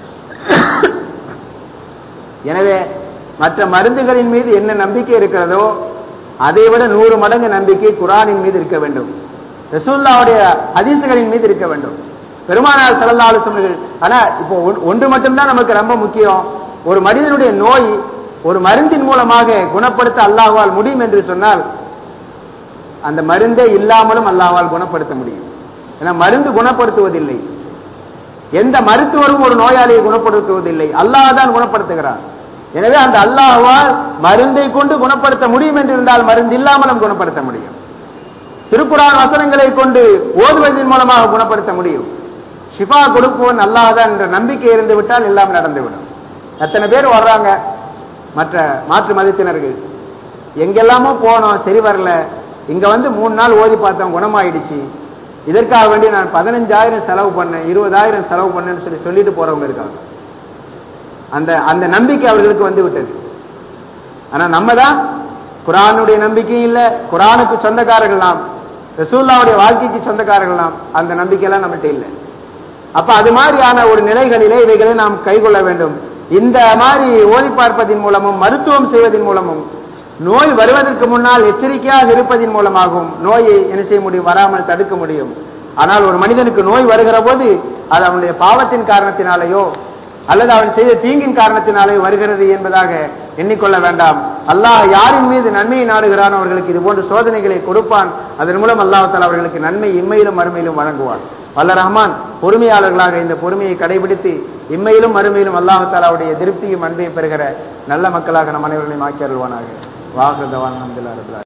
எனவே மற்ற மருந்துகளின் மீது என்ன நம்பிக்கை இருக்கிறதோ அதை விட நூறு மடங்கு நம்பிக்கை குரானின் மீது இருக்க வேண்டும் ரசூல்லாவுடைய ஹதீசுகளின் மீது இருக்க வேண்டும் பெருமானார் செல்லல்லாலு சொன்னர்கள் ஆனா இப்போ ஒன்று மட்டும்தான் நமக்கு ரொம்ப முக்கியம் ஒரு மனிதனுடைய நோய் ஒரு மருந்தின் மூலமாக குணப்படுத்த அல்லாஹ்வால் முடியும் என்று சொன்னால் அந்த மருந்தே இல்லாமலும் அல்லாஹ்வால் குணப்படுத்த முடியும் ஏன்னா மருந்து குணப்படுத்துவதில்லை எந்த மருத்துவரும் ஒரு நோயாளியை குணப்படுத்துவதில்லை அல்லாஹ் தான் குணப்படுத்துகிறார் எனவே அந்த அல்லாஹ்வால் மருந்தை கொண்டு குணப்படுத்த முடியும் என்று இருந்தால் மருந்து இல்லாமலும் குணப்படுத்த முடியும் திருக்குறான் வசனங்களை கொண்டு ஓதுவதன் மூலமாக குணப்படுத்த முடியும் ஷிஃபா கொடுப்பவன் அல்லாஹ் தான் என்ற நம்பிக்கை இருந்து விட்டால் எல்லாம் நடந்துவிடும் எத்தனை பேர் வர்றாங்க மற்ற மாற்று மதத்தினர்கள் எங்கெல்லாமோ போனோம் சரி வரல இங்க வந்து மூணு நாள் ஓதி பார்த்தோம் குணமாயிடுச்சு இதற்காக வேண்டி நான் பதினஞ்சாயிரம் செலவு பண்ணேன் இருபதாயிரம் செலவு பண்ணேன்னு சொல்லி சொல்லிட்டு போறவங்க இருக்காங்க அந்த அந்த நம்பிக்கை அவர்களுக்கு வந்து விட்டது ஆனா நம்ம தான் குரானுடைய நம்பிக்கையும் இல்ல குரானுக்கு சொந்தக்காரர்கள் நாம் ரசூல்லாவுடைய வாழ்க்கைக்கு சொந்தக்காரர்கள் நாம் அந்த நம்பிக்கையெல்லாம் நம்மகிட்ட இல்லை அப்ப அது மாதிரியான ஒரு நிலைகளிலே இவைகளை நாம் கைகொள்ள வேண்டும் இந்த மாதிரி ஓதி பார்ப்பதின் மூலமும் மருத்துவம் செய்வதன் மூலமும் நோய் வருவதற்கு முன்னால் எச்சரிக்கையாக இருப்பதன் மூலமாகவும் நோயை என்ன செய்ய முடியும் வராமல் தடுக்க முடியும் ஆனால் ஒரு மனிதனுக்கு நோய் வருகிற போது அது அவனுடைய பாவத்தின் காரணத்தினாலேயோ அல்லது அவன் செய்த தீங்கின் காரணத்தினாலே வருகிறது என்பதாக எண்ணிக்கொள்ள வேண்டாம் அல்லாஹ் யாரின் மீது நன்மையை நாடுகிறானோ அவர்களுக்கு இது போன்ற சோதனைகளை கொடுப்பான் அதன் மூலம் அல்லாஹால அவர்களுக்கு நன்மை இம்மையிலும் மறுமையிலும் வழங்குவான் வல்ல ரஹ்மான் பொறுமையாளர்களாக இந்த பொறுமையை கடைபிடித்து இம்மையிலும் மறுமையிலும் அல்லாஹாலாவுடைய திருப்தியும் அன்பையும் பெறுகிற நல்ல மக்களாக நம் அனைவர்களையும் ஆக்கி அருள்வானாக வாக்குதவான் அஹமதுல்லா